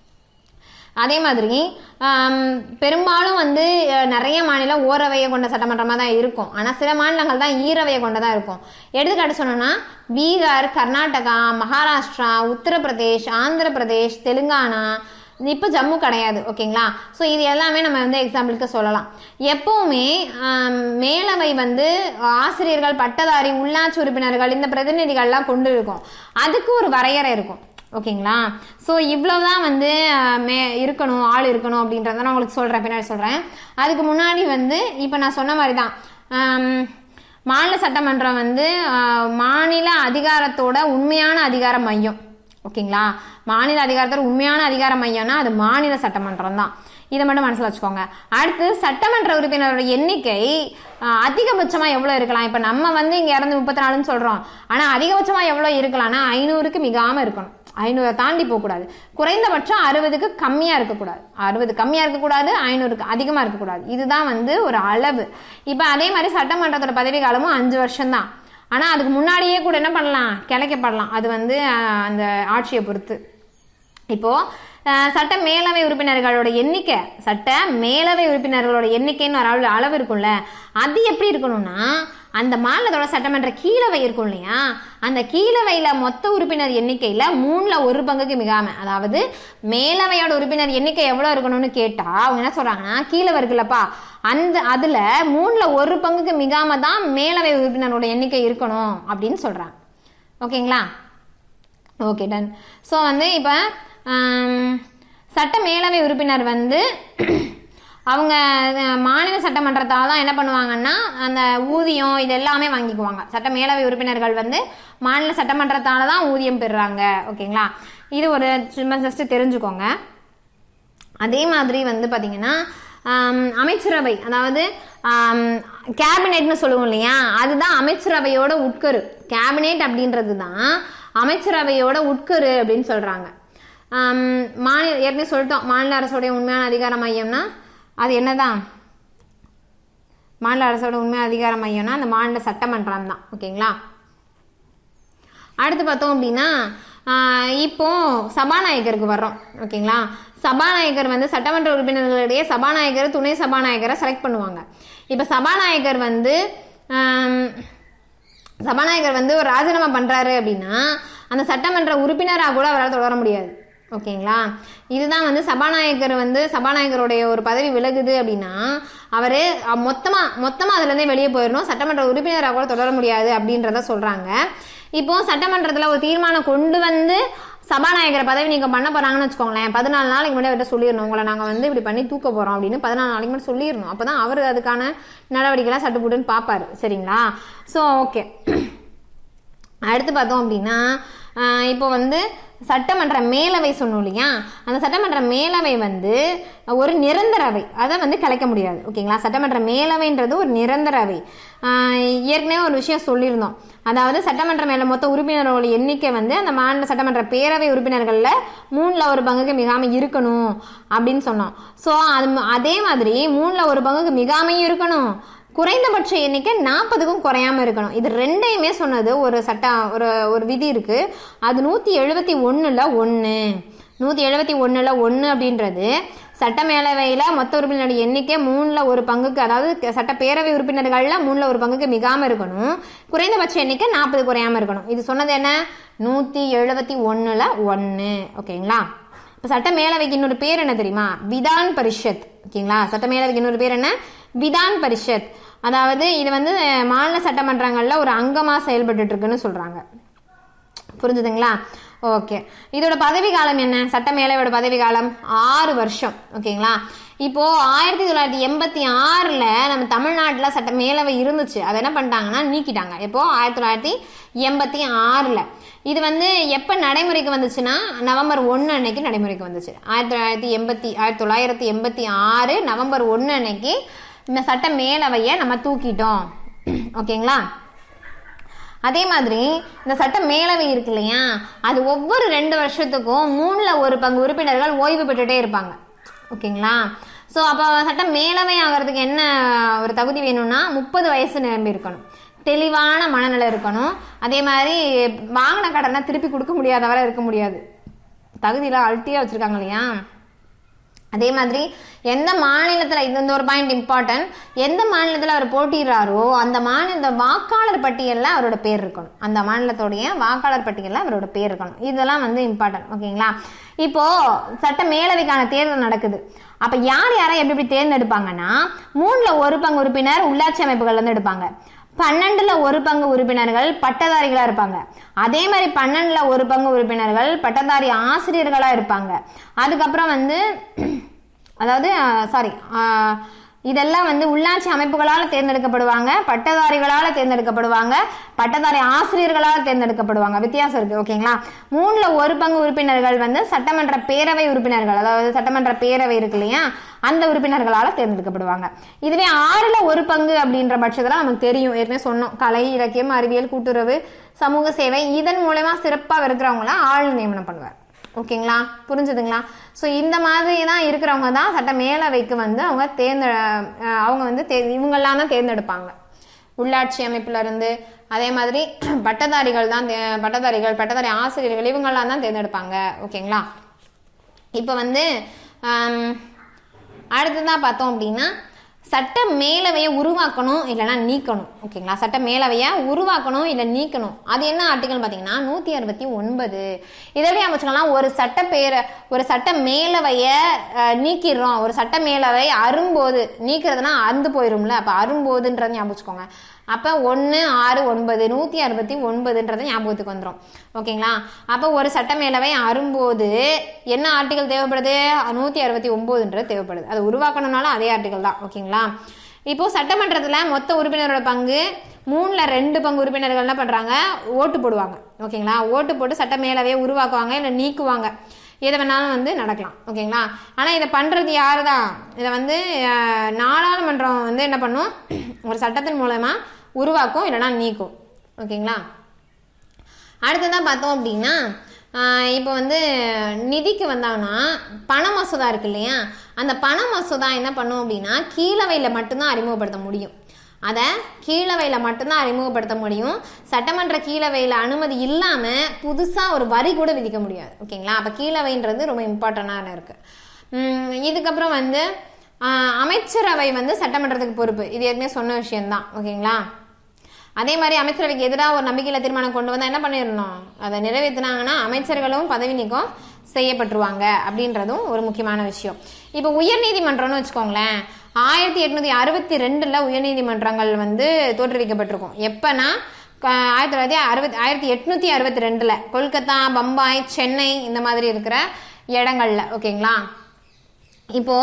A: அதே மாதிரி ஆம், பெரும்பாலும் வந்து அஹ், நிறைய மாநிலம் ஓரவையை கொண்ட சட்டமன்றமாக தான் இருக்கும் ஆனால் சில மாநிலங்கள் தான் ஈரவையை கொண்டதாக இருக்கும் எடுத்துக்காட்டு சொன்னோம்னா பீகார் கர்நாடகா மகாராஷ்டிரா உத்தரப்பிரதேஷ் ஆந்திர பிரதேஷ் தெலுங்கானா இப்போ ஜம்மு கிடையாது ஓகேங்களா ஸோ இது எல்லாமே நம்ம வந்து எக்ஸாம்பிளுக்கு சொல்லலாம் எப்பவுமே ஆம், மேலவை வந்து ஆசிரியர்கள் பட்டதாரி உள்ளாட்சி உறுப்பினர்கள் இந்த பிரதிநிதிகள்லாம் கொண்டு இருக்கும் அதுக்கு ஒரு வரையறை இருக்கும் ஓகேங்களா ஸோ இவ்வளவுதான் வந்து அஹ், மே இருக்கணும் ஆள் இருக்கணும் அப்படின்றத நான் உங்களுக்கு சொல்கிறேன் பின்னாடி சொல்கிறேன் அதுக்கு முன்னாடி வந்து இப்போ நான் சொன்ன மாதிரி தான் ஆம், மாநில சட்டமன்றம் வந்து அஹ், மாநில அதிகாரத்தோட உண்மையான அதிகார மையம் ஓகேங்களா மாநில அதிகாரத்தோட உண்மையான அதிகார மையம்னா அது மாநில சட்டமன்றம் தான் இதை மட்டும் மனசில் வச்சுக்கோங்க அடுத்து சட்டமன்ற உறுப்பினரோட எண்ணிக்கை ஆஹ், அதிகபட்சமா எவ்வளோ இருக்கலாம் இப்போ நம்ம வந்து இங்கே இரநூத்தி முப்பத்தி நாலுன்னு சொல்கிறோம் ஆனால் அதிகபட்சமா எவ்வளோ இருக்கலாம்னா ஐநூறுக்கு மிகாமல் இருக்கணும் ஐநூறை தாண்டி போகக்கூடாது குறைந்தபட்சம் அறுபதுக்கு கம்மியாக இருக்கக்கூடாது அறுபது கம்மியாக இருக்கக்கூடாது ஐநூறுக்கு அதிகமாக இருக்கக்கூடாது இதுதான் வந்து ஒரு அளவு இப்போ அதே மாதிரி சட்டமன்றத்தோட பதவி காலமும் அஞ்சு வருஷம்தான் ஆனால் அதுக்கு முன்னாடியே கூட என்ன பண்ணலாம் கிளைக்கப்படலாம் அது வந்து ஆஹ், அந்த ஆட்சியை பொறுத்து இப்போ அஹ், சட்ட மேலவை உறுப்பினர்களோட எண்ணிக்கை சட்ட மேலவை உறுப்பினர்களோட எண்ணிக்கைன்னு ஒரு அளவு அளவு இருக்கும்ல அது எப்படி இருக்கணும்னா அந்த மாநிலத்தோட சட்டமன்ற கீழவை இருக்கும் இல்லையா அந்த கீழவையில மொத்த உறுப்பினர் எண்ணிக்கையில மூணுல ஒரு பங்குக்கு மிகாம அதாவது மேலவையோட உறுப்பினர் எண்ணிக்கை எவ்வளவு இருக்கணும்னு கேட்டா அவங்க என்ன சொல்றாங்கன்னா கீழவை இருக்குல்லப்பா அந்த அதுல மூணுல ஒரு பங்குக்கு மிகாம தான் மேலவை உறுப்பினரோட எண்ணிக்கை இருக்கணும் அப்படின்னு சொல்றாங்க ஓகேங்களா ஓகே டன் ஸோ வந்து இப்போ சட்ட மேலவை உறுப்பினர் வந்து அவங்க அஹ், மாநில சட்டமன்றத்தால் தான் என்ன பண்ணுவாங்கன்னா அந்த ஊதியம் இது எல்லாமே வாங்கிக்குவாங்க சட்ட மேலவை உறுப்பினர்கள் வந்து மாநில சட்டமன்றத்தால் தான் ஊதியம் பெறுறாங்க ஓகேங்களா இது ஒரு சும்மா ஜஸ்ட் தெரிஞ்சுக்கோங்க அதே மாதிரி வந்து பார்த்தீங்கன்னா ஆம், அமைச்சரவை அதாவது கேபினெட்னு சொல்லுவோம் இல்லையா அதுதான் அமைச்சரவையோட உட்கரு கேபினெட் அப்படின்றது தான் அமைச்சரவையோட உட்கரு அப்படின்னு சொல்றாங்க ஆம், மாநில ஏற்கனவே சொல்லிட்டோம் மாநில அரசோடைய உண்மையான அதிகார மையம்னா அது என்னதான் மாநில அரசோட உண்மையான அதிகார மையம்னா அந்த மாநில சட்டமன்றம் தான் ஓகேங்களா அடுத்து பார்த்தோம் அப்படின்னா ஆஹ் இப்போ சபாநாயகருக்கு வர்றோம் ஓகேங்களா சபாநாயகர் வந்து சட்டமன்ற உறுப்பினர்களிடையே சபாநாயகர் துணை சபாநாயகரை செலக்ட் பண்ணுவாங்க இப்போ சபாநாயகர் வந்து ஆம், சபாநாயகர் வந்து ஒரு ராஜினாமா பண்றாரு அப்படின்னா அந்த சட்டமன்ற உறுப்பினராக கூட அவரால் தொடர முடியாது ஓகேங்களா இதுதான் வந்து சபாநாயகர் வந்து சபாநாயகருடைய ஒரு பதவி விலகுது அப்படின்னா அவர் மொத்தமா மொத்தமா அதுல இருந்தே வெளியே போயிடணும் சட்டமன்ற உறுப்பினராக கூட தொடர முடியாது அப்படின்றத சொல்றாங்க இப்போ சட்டமன்றத்துல ஒரு தீர்மானம் கொண்டு வந்து சபாநாயகரை பதவி நீக்கம் பண்ண போறாங்கன்னு வச்சுக்கோங்களேன் பதினாலு நாளைக்கு முன்னாடி அவர்கிட்ட சொல்லிடணும் உங்களை நாங்க வந்து இப்படி பண்ணி தூக்க போறோம் அப்படின்னு பதினாலு நாளைக்கு முன்னாடி சொல்லிடணும் அப்பதான் அவர் அதுக்கான நடவடிக்கைலாம் சட்டுப்புட்டுன்னு பார்ப்பாரு சரிங்களா ஸோ ஓகே அடுத்து பார்த்தோம் அப்படின்னா ஆஹ் இப்போ வந்து சட்டமன்ற மேலவை சொன்னோம் இல்லையா அந்த சட்டமன்ற மேலவை வந்து ஒரு நிரந்தர அவை அதை வந்து கலைக்க முடியாது ஓகேங்களா சட்டமன்ற மேலவைன்றது ஒரு நிரந்தர அவை ஆஹ் ஏற்கனவே ஒரு விஷயம் சொல்லியிருந்தோம் அதாவது சட்டமன்ற மேல மொத்த உறுப்பினர்களோட எண்ணிக்கை வந்து அந்த மாநில சட்டமன்ற பேரவை உறுப்பினர்கள்ல மூணுல ஒரு பங்குக்கு மிகாம இருக்கணும் அப்படின்னு சொன்னோம் ஸோ அது அதே மாதிரி மூணுல ஒரு பங்குக்கு மிகாமையும் இருக்கணும் குறைந்தபட்ச எண்ணிக்கை நாற்பதுக்கும் குறையாம இருக்கணும் இது ரெண்டையுமே சொன்னது ஒரு சட்டம் ஒரு ஒரு விதி இருக்கு அது நூற்றி எழுபத்தி ஒன்றில் ஒன்று நூற்றி எழுபத்தி ஒன்றில் ஒன்று அப்படின்றது சட்டமேலவையில் மொத்த உறுப்பினர் எண்ணிக்கை மூணில் ஒரு பங்குக்கு அதாவது சட்டப்பேரவை உறுப்பினர்களில் மூணில் ஒரு பங்குக்கு மிகாமல் இருக்கணும் குறைந்தபட்ச எண்ணிக்கை நாற்பது குறையாமல் இருக்கணும் இது சொன்னது என்ன நூற்றி எழுபத்தி ஒன்றில் ஒன்று ஓகேங்களா இப்போ சட்ட மேலவைக்கு இன்னொரு பேர் என்ன தெரியுமா விதான் பரிஷத் ஓகேங்களா சட்ட மேலவைக்கு இன்னொரு பேர் என்ன விதான் பரிஷத் அதாவது இது வந்து மாநில சட்டமன்றங்கள்ல ஒரு அங்கமா செயல்பட்டு இருக்குன்னு சொல்றாங்க புரிஞ்சுதுங்களா ஓகே இதோட பதவி காலம் என்ன சட்ட மேலவையோட பதவி காலம் ஆறு வருஷம் ஓகேங்களா இப்போ ஆயிரத்தி தொள்ளாயிரத்தி எண்பத்தி ஆறுல நம்ம தமிழ்நாட்டுல சட்ட மேலவை இருந்துச்சு அதை என்ன பண்ணிட்டாங்கன்னா நீக்கிட்டாங்க இப்போ ஆயிரத்தி தொள்ளாயிரத்தி எண்பத்தி ஆறுல இது வந்து எப்ப நடைமுறைக்கு வந்துச்சுன்னா நவம்பர் ஒன்று அன்னைக்கு நடைமுறைக்கு வந்துச்சு ஆயிரத்தி தொள்ளாயிரத்தி எண்பத்தி ஆயிரத்தி தொள்ளாயிரத்தி எண்பத்தி ஆறு நவம்பர் ஒன்று அன்னைக்கு இந்த சட்ட மேலவையை நம்ம தூக்கிட்டோம் ஓகேங்களா அதே மாதிரி இந்த சட்ட மேலவை இருக்கு இல்லையா அது ஒவ்வொரு ரெண்டு வருஷத்துக்கும் மூணுல ஒரு பங்கு உறுப்பினர்கள் ஓய்வு பெற்றுட்டே இருப்பாங்க ஓகேங்களா ஸோ அப்போ சட்ட மேலவை ஆகிறதுக்கு என்ன ஒரு தகுதி வேணும்னா முப்பது வயசு நிரம்பி இருக்கணும் தெளிவான மனநிலை இருக்கணும் அதே மாதிரி வாங்கின கடனை திருப்பி கொடுக்க முடியாதவரை இருக்க முடியாது தகுதியெல்லாம் அழுத்தியாக வச்சுருக்காங்க இல்லையா அதே மாதிரி எந்த மாநிலத்தில் இது இந்த ஒரு பாயிண்ட் இம்பார்ட்டன்ட் எந்த மாநிலத்தில் அவர் போட்டிடுறாரோ அந்த மாநில வாக்காளர் பட்டியலில் அவரோட பேர் இருக்கணும் அந்த மாநிலத்தோடைய வாக்காளர் பட்டியலில் அவரோட பேர் இருக்கணும் இதெல்லாம் வந்து இம்பார்ட்டன்ட் ஓகேங்களா இப்போ சட்ட மேலவைக்கான தேர்தல் நடக்குது அப்ப யார் யாரை எப்படி எப்படி தேர்ந்தெடுப்பாங்கன்னா மூணுல ஒரு பங்கு உறுப்பினர் உள்ளாட்சி அமைப்புகள்ல இருந்து எடுப்பாங்க பன்னெண்டுல ஒரு பங்கு உறுப்பினர்கள் பட்டதாரிகளா இருப்பாங்க அதே மாதிரி பன்னெண்டுல ஒரு பங்கு உறுப்பினர்கள் பட்டதாரி ஆசிரியர்களா இருப்பாங்க அதுக்கப்புறம் வந்து அதாவது சாரி இதெல்லாம் வந்து உள்ளாட்சி அமைப்புகளால் தேர்ந்தெடுக்கப்படுவாங்க பட்டதாரிகளால் தேர்ந்தெடுக்கப்படுவாங்க பட்டதாரி ஆசிரியர்களால் தேர்ந்தெடுக்கப்படுவாங்க வித்தியாசம் இருக்கு ஓகேங்களா மூணுல ஒரு பங்கு உறுப்பினர்கள் வந்து சட்டமன்ற பேரவை உறுப்பினர்கள் அதாவது சட்டமன்ற பேரவை இருக்கு இல்லையா அந்த உறுப்பினர்களால் தேர்ந்தெடுக்கப்படுவாங்க இதுவே ஆறுல ஒரு பங்கு அப்படின்ற பட்சத்தில் நமக்கு தெரியும் ஏற்கனவே சொன்னோம் கலை இலக்கியம் அறிவியல் கூட்டுறவு சமூக சேவை இதன் மூலயமா சிறப்பாக இருக்கிறவங்கள ஆள் நியமனம் பண்ணுவார் ஓகேங்களா புரிஞ்சுதுங்களா ஸோ இந்த மாதிரி தான் இருக்கிறவங்க தான் சட்ட மேலவைக்கு வந்து அவங்க தேர்ந்த அஹ் அவங்க வந்து தே இவங்கெல்லாம் தான் தேர்ந்தெடுப்பாங்க உள்ளாட்சி அமைப்புல இருந்து அதே மாதிரி பட்டதாரிகள் தான் தே- பட்டதாரிகள் பட்டதாரி ஆசிரியர்கள் இவங்கெல்லாம் தான் தேர்ந்தெடுப்பாங்க ஓகேங்களா இப்போ வந்து ஆம், அடுத்ததான் பார்த்தோம் அப்படின்னா சட்ட மேலவையை உருவாக்கணும் இல்லைன்னா நீக்கணும் ஓகேங்களா சட்ட மேலவையை உருவாக்கணும் இல்லை நீக்கணும் அது என்ன ஆர்டிகல் பார்த்தீங்கன்னா நூற்றி அறுபத்தி ஒன்பது இதோடய அமைச்சுக்கலாம் ஒரு சட்ட பேர ஒரு சட்ட மேலவையை அஹ், நீக்கிடுறோம் ஒரு சட்ட மேலவை அரும்போது நீக்கிறதுனா அறுந்து போயிரும்ல அப்போ அரும்போதுன்றது ஞாபகம் வச்சுக்கோங்க அப்போ ஒன்று ஆறு ஒன்பது நூற்றி அறுபத்தி ஒன்பதுன்றது ஞாபகத்துக்கு வந்துடும் ஓகேங்களா அப்போ ஒரு சட்ட மேலவை அரும்போது என்ன ஆர்டிகல் தேவைப்படுது நூற்றி அறுபத்தி ஒம்போதுன்றது தேவைப்படுது அது உருவாக்கணும்னாலும் அதே ஆர்டிகல் தான் ஓகேங்களா இப்போ சட்டமன்றத்தில் மொத்த உறுப்பினரோட பங்கு மூணில் ரெண்டு பங்கு உறுப்பினர்கள் என்ன பண்ணுறாங்க ஓட்டு போடுவாங்க ஓகேங்களா ஓட்டு போட்டு சட்ட மேலவையை உருவாக்குவாங்க இல்லை நீக்குவாங்க எதை வேணாலும் வந்து நடக்கலாம் ஓகேங்களா ஆனால் இதை பண்ணுறது யார் தான் இதை வந்து அஹ், நாடாளுமன்றம் வந்து என்ன பண்ணும் ஒரு சட்டத்தின் மூலமா உருவாக்கும் இல்லைன்னா நீக்கும் ஓகேங்களா அடுத்ததான் பார்த்தோம் அப்படின்னா ஆஹ் இப்போ வந்து நிதிக்கு வந்தாங்கன்னா பண மசோதா இருக்கு இல்லையா அந்த பண மசோதா என்ன பண்ணும் அப்படின்னா கீழவையில் மட்டும்தான் அறிமுகப்படுத்த முடியும் அதை கீழவையில் மட்டும்தான் அறிமுகப்படுத்த முடியும் சட்டமன்ற கீழவையில் அனுமதி இல்லாமல் புதுசாக ஒரு வரி கூட விதிக்க முடியாது ஓகேங்களா அப்போ கீழவைன்றது ரொம்ப இம்பார்ட்டண்டான இருக்கு உம் இதுக்கப்புறம் வந்து ஆஹ் அமைச்சரவை வந்து சட்டமன்றத்துக்கு பொறுப்பு இது ஏற்கனவே சொன்ன விஷயம்தான் ஓகேங்களா அதே மாதிரி அமைச்சரவைக்கு எதிராக ஒரு நம்பிக்கையில தீர்மானம் கொண்டு வந்தா என்ன பண்ணிடணும் அதை நிறைவேற்றினாங்கன்னா அமைச்சர்களும் பதவி நீக்கம் செய்யப்பட்டுருவாங்க அப்படின்றதும் ஒரு முக்கியமான விஷயம் இப்போ உயர்நீதிமன்றம்னு வச்சுக்கோங்களேன் ஆயிரத்தி எட்நூத்தி அறுபத்தி ரெண்டுல உயர்நீதிமன்றங்கள் வந்து தோற்றுவிக்கப்பட்டிருக்கும் எப்பனா க- ஆயிரத்தி தொள்ளாயிரத்தி அறுபத்தி ஆயிரத்தி எட்நூத்தி அறுபத்தி ரெண்டுல கொல்கத்தா பம்பாய் சென்னை இந்த மாதிரி இருக்கிற இடங்கள்ல ஓகேங்களா இப்போ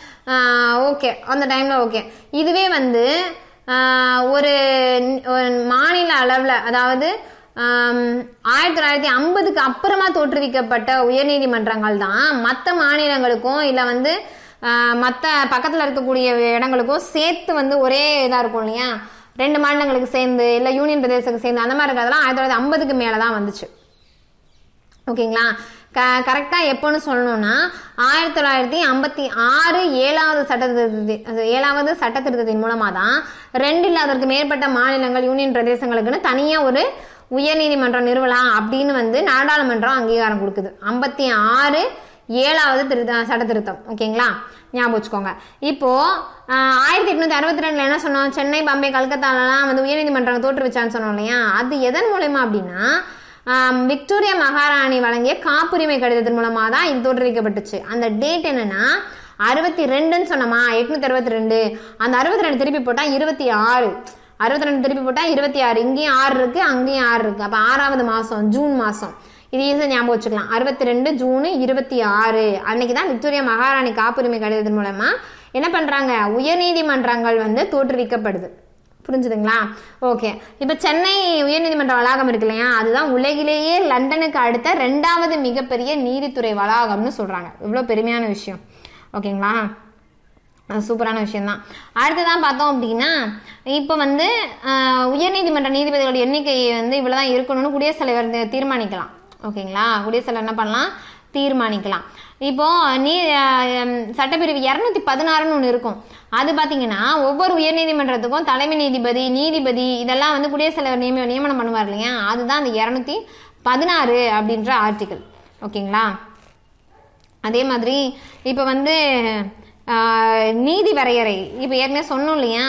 A: ஓகே அந்த டைம்ல ஓகே இதுவே வந்து ஆஹ், ஒரு ஒரு மாநில அளவில் அதாவது ஆம், ஆயிரத்தி தொள்ளாயிரத்தி ஐம்பதுக்கு அப்புறமா தோற்றுவிக்கப்பட்ட உயர்நீதிமன்றங்கள் தான் மற்ற மாநிலங்களுக்கும் இல்லை வந்து மற்ற பக்கத்தில் இருக்கக்கூடிய இடங்களுக்கும் சேர்த்து வந்து ஒரே இதாக இருக்கும் இல்லையா ரெண்டு மாநிலங்களுக்கு சேர்ந்து இல்லை யூனியன் பிரதேசத்துக்கு சேர்ந்து அந்த மாதிரி இருக்கிறதெல்லாம் ஆயிரத்தி தொள்ளாயிரத்தி ஐம்பதுக்கு மேலே தான் வந்துச்சு ஓகேங்களா க கரெக்டாக எப்போன்னு சொல்லணும்னா ஆயிரத்தி தொள்ளாயிரத்தி ஐம்பத்தி ஆறு ஏழாவது சட்ட திருத்தத்தி ஏழாவது சட்ட திருத்தத்தின் மூலமாக தான் ரெண்டு இல்லை அதற்கு மேற்பட்ட மாநிலங்கள் யூனியன் பிரதேசங்களுக்குன்னு தனியாக ஒரு உயர்நீதிமன்றம் நிறுவலாம் அப்படின்னு வந்து நாடாளுமன்றம் அங்கீகாரம் கொடுக்குது ஐம்பத்தி ஆறு ஏழாவது திருத்த சட்ட திருத்தம் ஓகேங்களா ஞாபகம் வச்சுக்கோங்க இப்போ ஆஹ், ஆயிரத்தி எட்நூத்தி அறுபத்தி ரெண்டுல என்ன சொன்னோம் சென்னை பாம்பே கல்கத்தாலலாம் வந்து உயர்நீதிமன்றம் தோற்றுவிச்சான்னு சொன்னோம் இல்லையா அது எதன் மூலயமா அப்படின்னா ஆம், விக்டோரியா மகாராணி வழங்கிய காப்புரிமை கடிதத்தின் மூலமா தான் இது தோற்றுவிக்கப்பட்டுச்சு அந்த டேட் என்னன்னா அறுபத்தி ரெண்டுன்னு சொன்னோமா எட்நூத்தி அறுபத்தி ரெண்டு அந்த அறுபத்தி ரெண்டு திருப்பி போட்டா இருபத்தி ஆறு அறுபத்தி ரெண்டு திருப்பி போட்டா இருபத்தி ஆறு இங்கேயும் ஆறு இருக்கு அங்கேயும் ஆறு இருக்கு அப்ப ஆறாவது மாசம் ஜூன் மாசம் இது ஈஸியாக ஞாபகம் வச்சுக்கலாம் அறுபத்தி ரெண்டு ஜூன் இருபத்தி ஆறு அன்னைக்கு தான் விக்டோரியா மகாராணி காப்புரிமை கடிதத்தின் மூலமா என்ன பண்றாங்க உயர்நீதிமன்றங்கள் வந்து தோற்றுவிக்கப்படுது புரிஞ்சுதுங்களா ஓகே இப்போ சென்னை உயர்நீதிமன்ற வளாகம் இருக்கு இல்லையா அதுதான் உலகிலேயே லண்டனுக்கு அடுத்த ரெண்டாவது மிகப்பெரிய நீதித்துறை வளாகம்னு சொல்றாங்க இவ்வளோ பெருமையான விஷயம் ஓகேங்களா அது சூப்பரான விஷயம்தான் அடுத்ததான் பார்த்தோம் அப்படின்னா இப்போ வந்து ஆஹ், உயர்நீதிமன்ற நீதிபதிகளோட எண்ணிக்கை வந்து இவ்வளவுதான் இருக்கணும்னு குடியரசுத் தலைவர் தீ- தீர்மானிக்கலாம் ஓகேங்களா குடியரசுத் தலைவர் என்ன பண்ணலாம் தீர்மானிக்கலாம் இப்போ நீ ஆஹ், ஹம், சட்டப்பிரிவு இரநூத்தி பதினாறுன்னு ஒன்று இருக்கும் அது பார்த்தீங்கன்னா ஒவ்வொரு உயர்நீதிமன்றத்துக்கும் தலைமை நீதிபதி நீதிபதி இதெல்லாம் வந்து குடியரசுத் தலைவர் நியம நியமனம் பண்ணுவார் இல்லையா அதுதான் அந்த இரநூத்தி பதினாறு அப்படின்ற ஆர்டிகல் ஓகேங்களா அதே மாதிரி இப்போ வந்து ஆஹ், நீதி வரையறை இப்போ ஏற்கனவே சொன்னோம் இல்லையா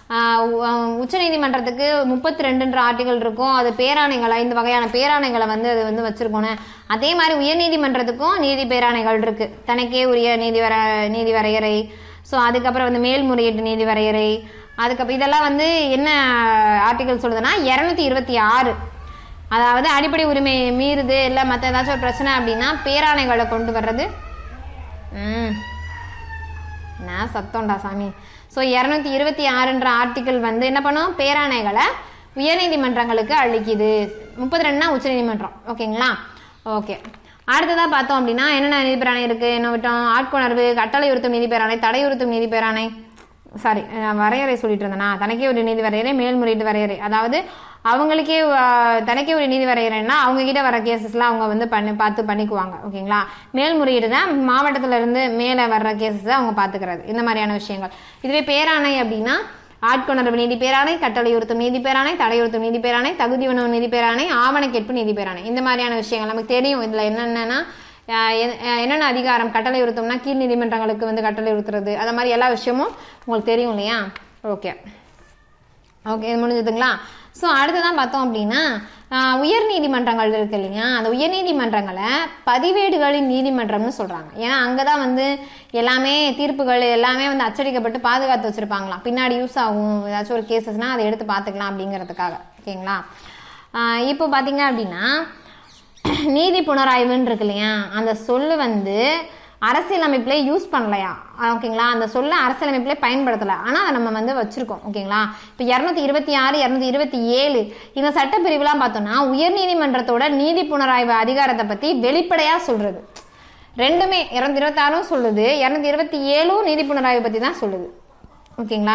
A: உச்ச நீதிமன்றத்துக்கு முப்பத்தி ரெண்டுன்ற ஆர்டிகல் இருக்கும் அது பேராணைகளை இந்த வகையான பேராணைகளை வந்து அது வந்து வச்சிருக்கோன்னு அதே மாதிரி உயர்நீதிமன்றத்துக்கும் நீதி பேராணைகள் இருக்கு தனக்கே உரிய நீதி வர நீதி வரையறை ஸோ அதுக்கப்புறம் வந்து மேல்முறையீட்டு நீதி வரையறை அதுக்கப்புறம் இதெல்லாம் வந்து என்ன ஆர்டிகல் சொல்லுதுன்னா இரநூத்தி இருபத்தி ஆறு அதாவது அடிப்படை உரிமை மீறுது இல்லை மற்ற ஏதாச்சும் ஒரு பிரச்சனை அப்படின்னா பேராணைகளை கொண்டு வர்றது ம் நான் சத்தம்டா சாமி ஸோ இரநூத்தி இருபத்தி ஆறுன்ற ஆர்டிக்கல் வந்து என்ன பண்ணும் பேராணைகளை உயர்நீதிமன்றங்களுக்கு அளிக்குது முப்பத்தி ரெண்டுனா உச்சநீதிமன்றம் ஓகேங்களா ஓகே அடுத்ததா பார்த்தோம் அப்படின்னா என்னென்ன நீதி பேராணை இருக்கு என்ன விட்டோம் ஆட்கொணர்வு கட்டளை உறுத்தும் நீதி பேராணை தடை உறுத்தும் நீதி பேராணை சாரி வரையறை சொல்லிட்டு இருந்தேனா தனக்கே ஒரு நீதி வரையறை மேல்முறையீட்டு வரையறை அதாவது அவங்களுக்கே அஹ், தனக்கே ஒரு நீதி வரையறைன்னா அவங்க கிட்ட வர கேசஸ்லாம் அவங்க வந்து பண்ணி பார்த்து பண்ணிக்குவாங்க ஓகேங்களா மேல்முறையீடு தான் மாவட்டத்துல இருந்து மேலே வர்ற கேசஸ் அவங்க பார்த்துக்கிறது இந்த மாதிரியான விஷயங்கள் இதுவே பேராணை அப்படின்னா ஆட்கொணர்வு நீதி பேராணை கட்டளையுறுத்தும் நீதி பேராணை தடையுறுத்தும் நீதி பேராணை தகுதி உணவு நீதி பேராணை ஆவண கேட்பு நீதி பேராணை இந்த மாதிரியான விஷயங்கள் நமக்கு தெரியும் இதுல என்னென்னன்னா அஹ் எ- அஹ் என்னென்ன அதிகாரம் கட்டளை உறுத்தோம்னா கீழ் நீதிமன்றங்களுக்கு வந்து கட்டளை உறுத்துறது அந்த மாதிரி எல்லா விஷயமும் உங்களுக்கு தெரியும் இல்லையா ஓகே ஓகே இது முடிஞ்சதுங்களா ஸோ அடுத்ததான் பார்த்தோம் அப்படின்னா ஆஹ், உயர் நீதிமன்றங்கள் இருக்கு இல்லையா அந்த உயர் நீதிமன்றங்களை பதிவேடுகளின் நீதிமன்றம்னு சொல்றாங்க ஏன்னா அங்கே தான் வந்து எல்லாமே தீர்ப்புகள் எல்லாமே வந்து அச்சடிக்கப்பட்டு பாதுகாத்து வச்சிருப்பாங்களாம் பின்னாடி யூஸ் ஆகும் ஏதாச்சும் ஒரு கேசஸ்னா அதை எடுத்து பார்த்துக்கலாம் அப்படிங்கிறதுக்காக ஓகேங்களா ஆஹ், இப்போ பார்த்தீங்க அப்படின்னா நீதி புனராய்வுன்னு இருக்கு இல்லையா அந்த சொல்லு வந்து அரசியலமைப்புல யூஸ் பண்ணலையா ஓகேங்களா அந்த சொல்ல அரசியலமைப்புல பயன்படுத்தல ஆனா அதை நம்ம வந்து வச்சிருக்கோம் ஓகேங்களா இப்போ இரநூத்தி இருபத்தி ஆறு இரநூத்தி இருபத்தி ஏழு இந்த சட்டப்பிரிவுலாம் பார்த்தோம்னா உயர்நீதிமன்றத்தோட நீதி புனராய்வு அதிகாரத்தை பத்தி வெளிப்படையா சொல்றது ரெண்டுமே இரநூத்தி இருபத்தி ஆறும் சொல்லுது இரநூத்தி இருபத்தி ஏழும் நீதி புனராய்வு பத்தி தான் சொல்லுது ஓகேங்களா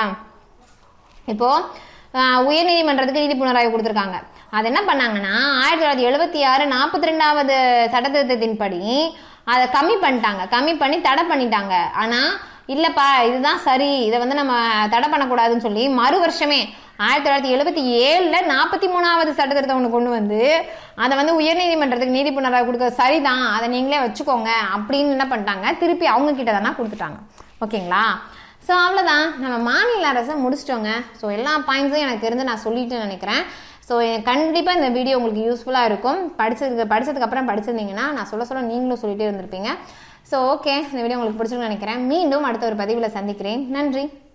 A: இப்போ ஆஹ், உயர்நீதிமன்றத்துக்கு நீதி புனராய்வு கொடுத்துருக்காங்க அது என்ன பண்ணாங்கன்னா ஆயிரத்தி தொள்ளாயிரத்தி எழுபத்தி ஆறு நாற்பத்தி ரெண்டாவது சட்டத்திருத்தத்தின்படி அதை கம்மி பண்ணிட்டாங்க கம்மி பண்ணி தடை பண்ணிட்டாங்க ஆனா இல்லப்பா இதுதான் சரி இதை வந்து நம்ம தடை பண்ணக்கூடாதுன்னு சொல்லி மறு வருஷமே ஆயிரத்தி தொள்ளாயிரத்தி எழுபத்தி ஏழுல நாற்பத்தி மூணாவது சட்டத்திருத்தம் ஒன்று கொண்டு வந்து அதை வந்து உயர்நீதிமன்றத்துக்கு நீதி புனராய்வு கொடுக்க சரிதான் அதை நீங்களே வச்சுக்கோங்க அப்படின்னு என்ன பண்ணிட்டாங்க திருப்பி அவங்க கிட்ட தானே கொடுத்துட்டாங்க ஓகேங்களா ஸோ அவ்வளோதான் நம்ம மாநில அரசை முடிச்சிட்டோங்க ஸோ எல்லா பாயிண்ட்ஸும் எனக்கு தெரிஞ்சு நான் சொல்லிட்டு நினைக்கிறேன் ஸோ கண்டிப்பாக இந்த வீடியோ உங்களுக்கு யூஸ்ஃபுல்லாக இருக்கும் படிச்சதுக்கு படிச்சதுக்கு அப்புறம் படிச்சிருந்தீங்கன்னா நான் சொல்ல சொல்ல நீங்களும் சொல்லிட்டே இருந்திருப்பீங்க ஸோ ஓகே இந்த வீடியோ உங்களுக்கு பிடிச்சிருக்குன்னு நினைக்கிறேன் மீண்டும் அடுத்த ஒரு பதிவில் சந்திக்கிறேன் நன்றி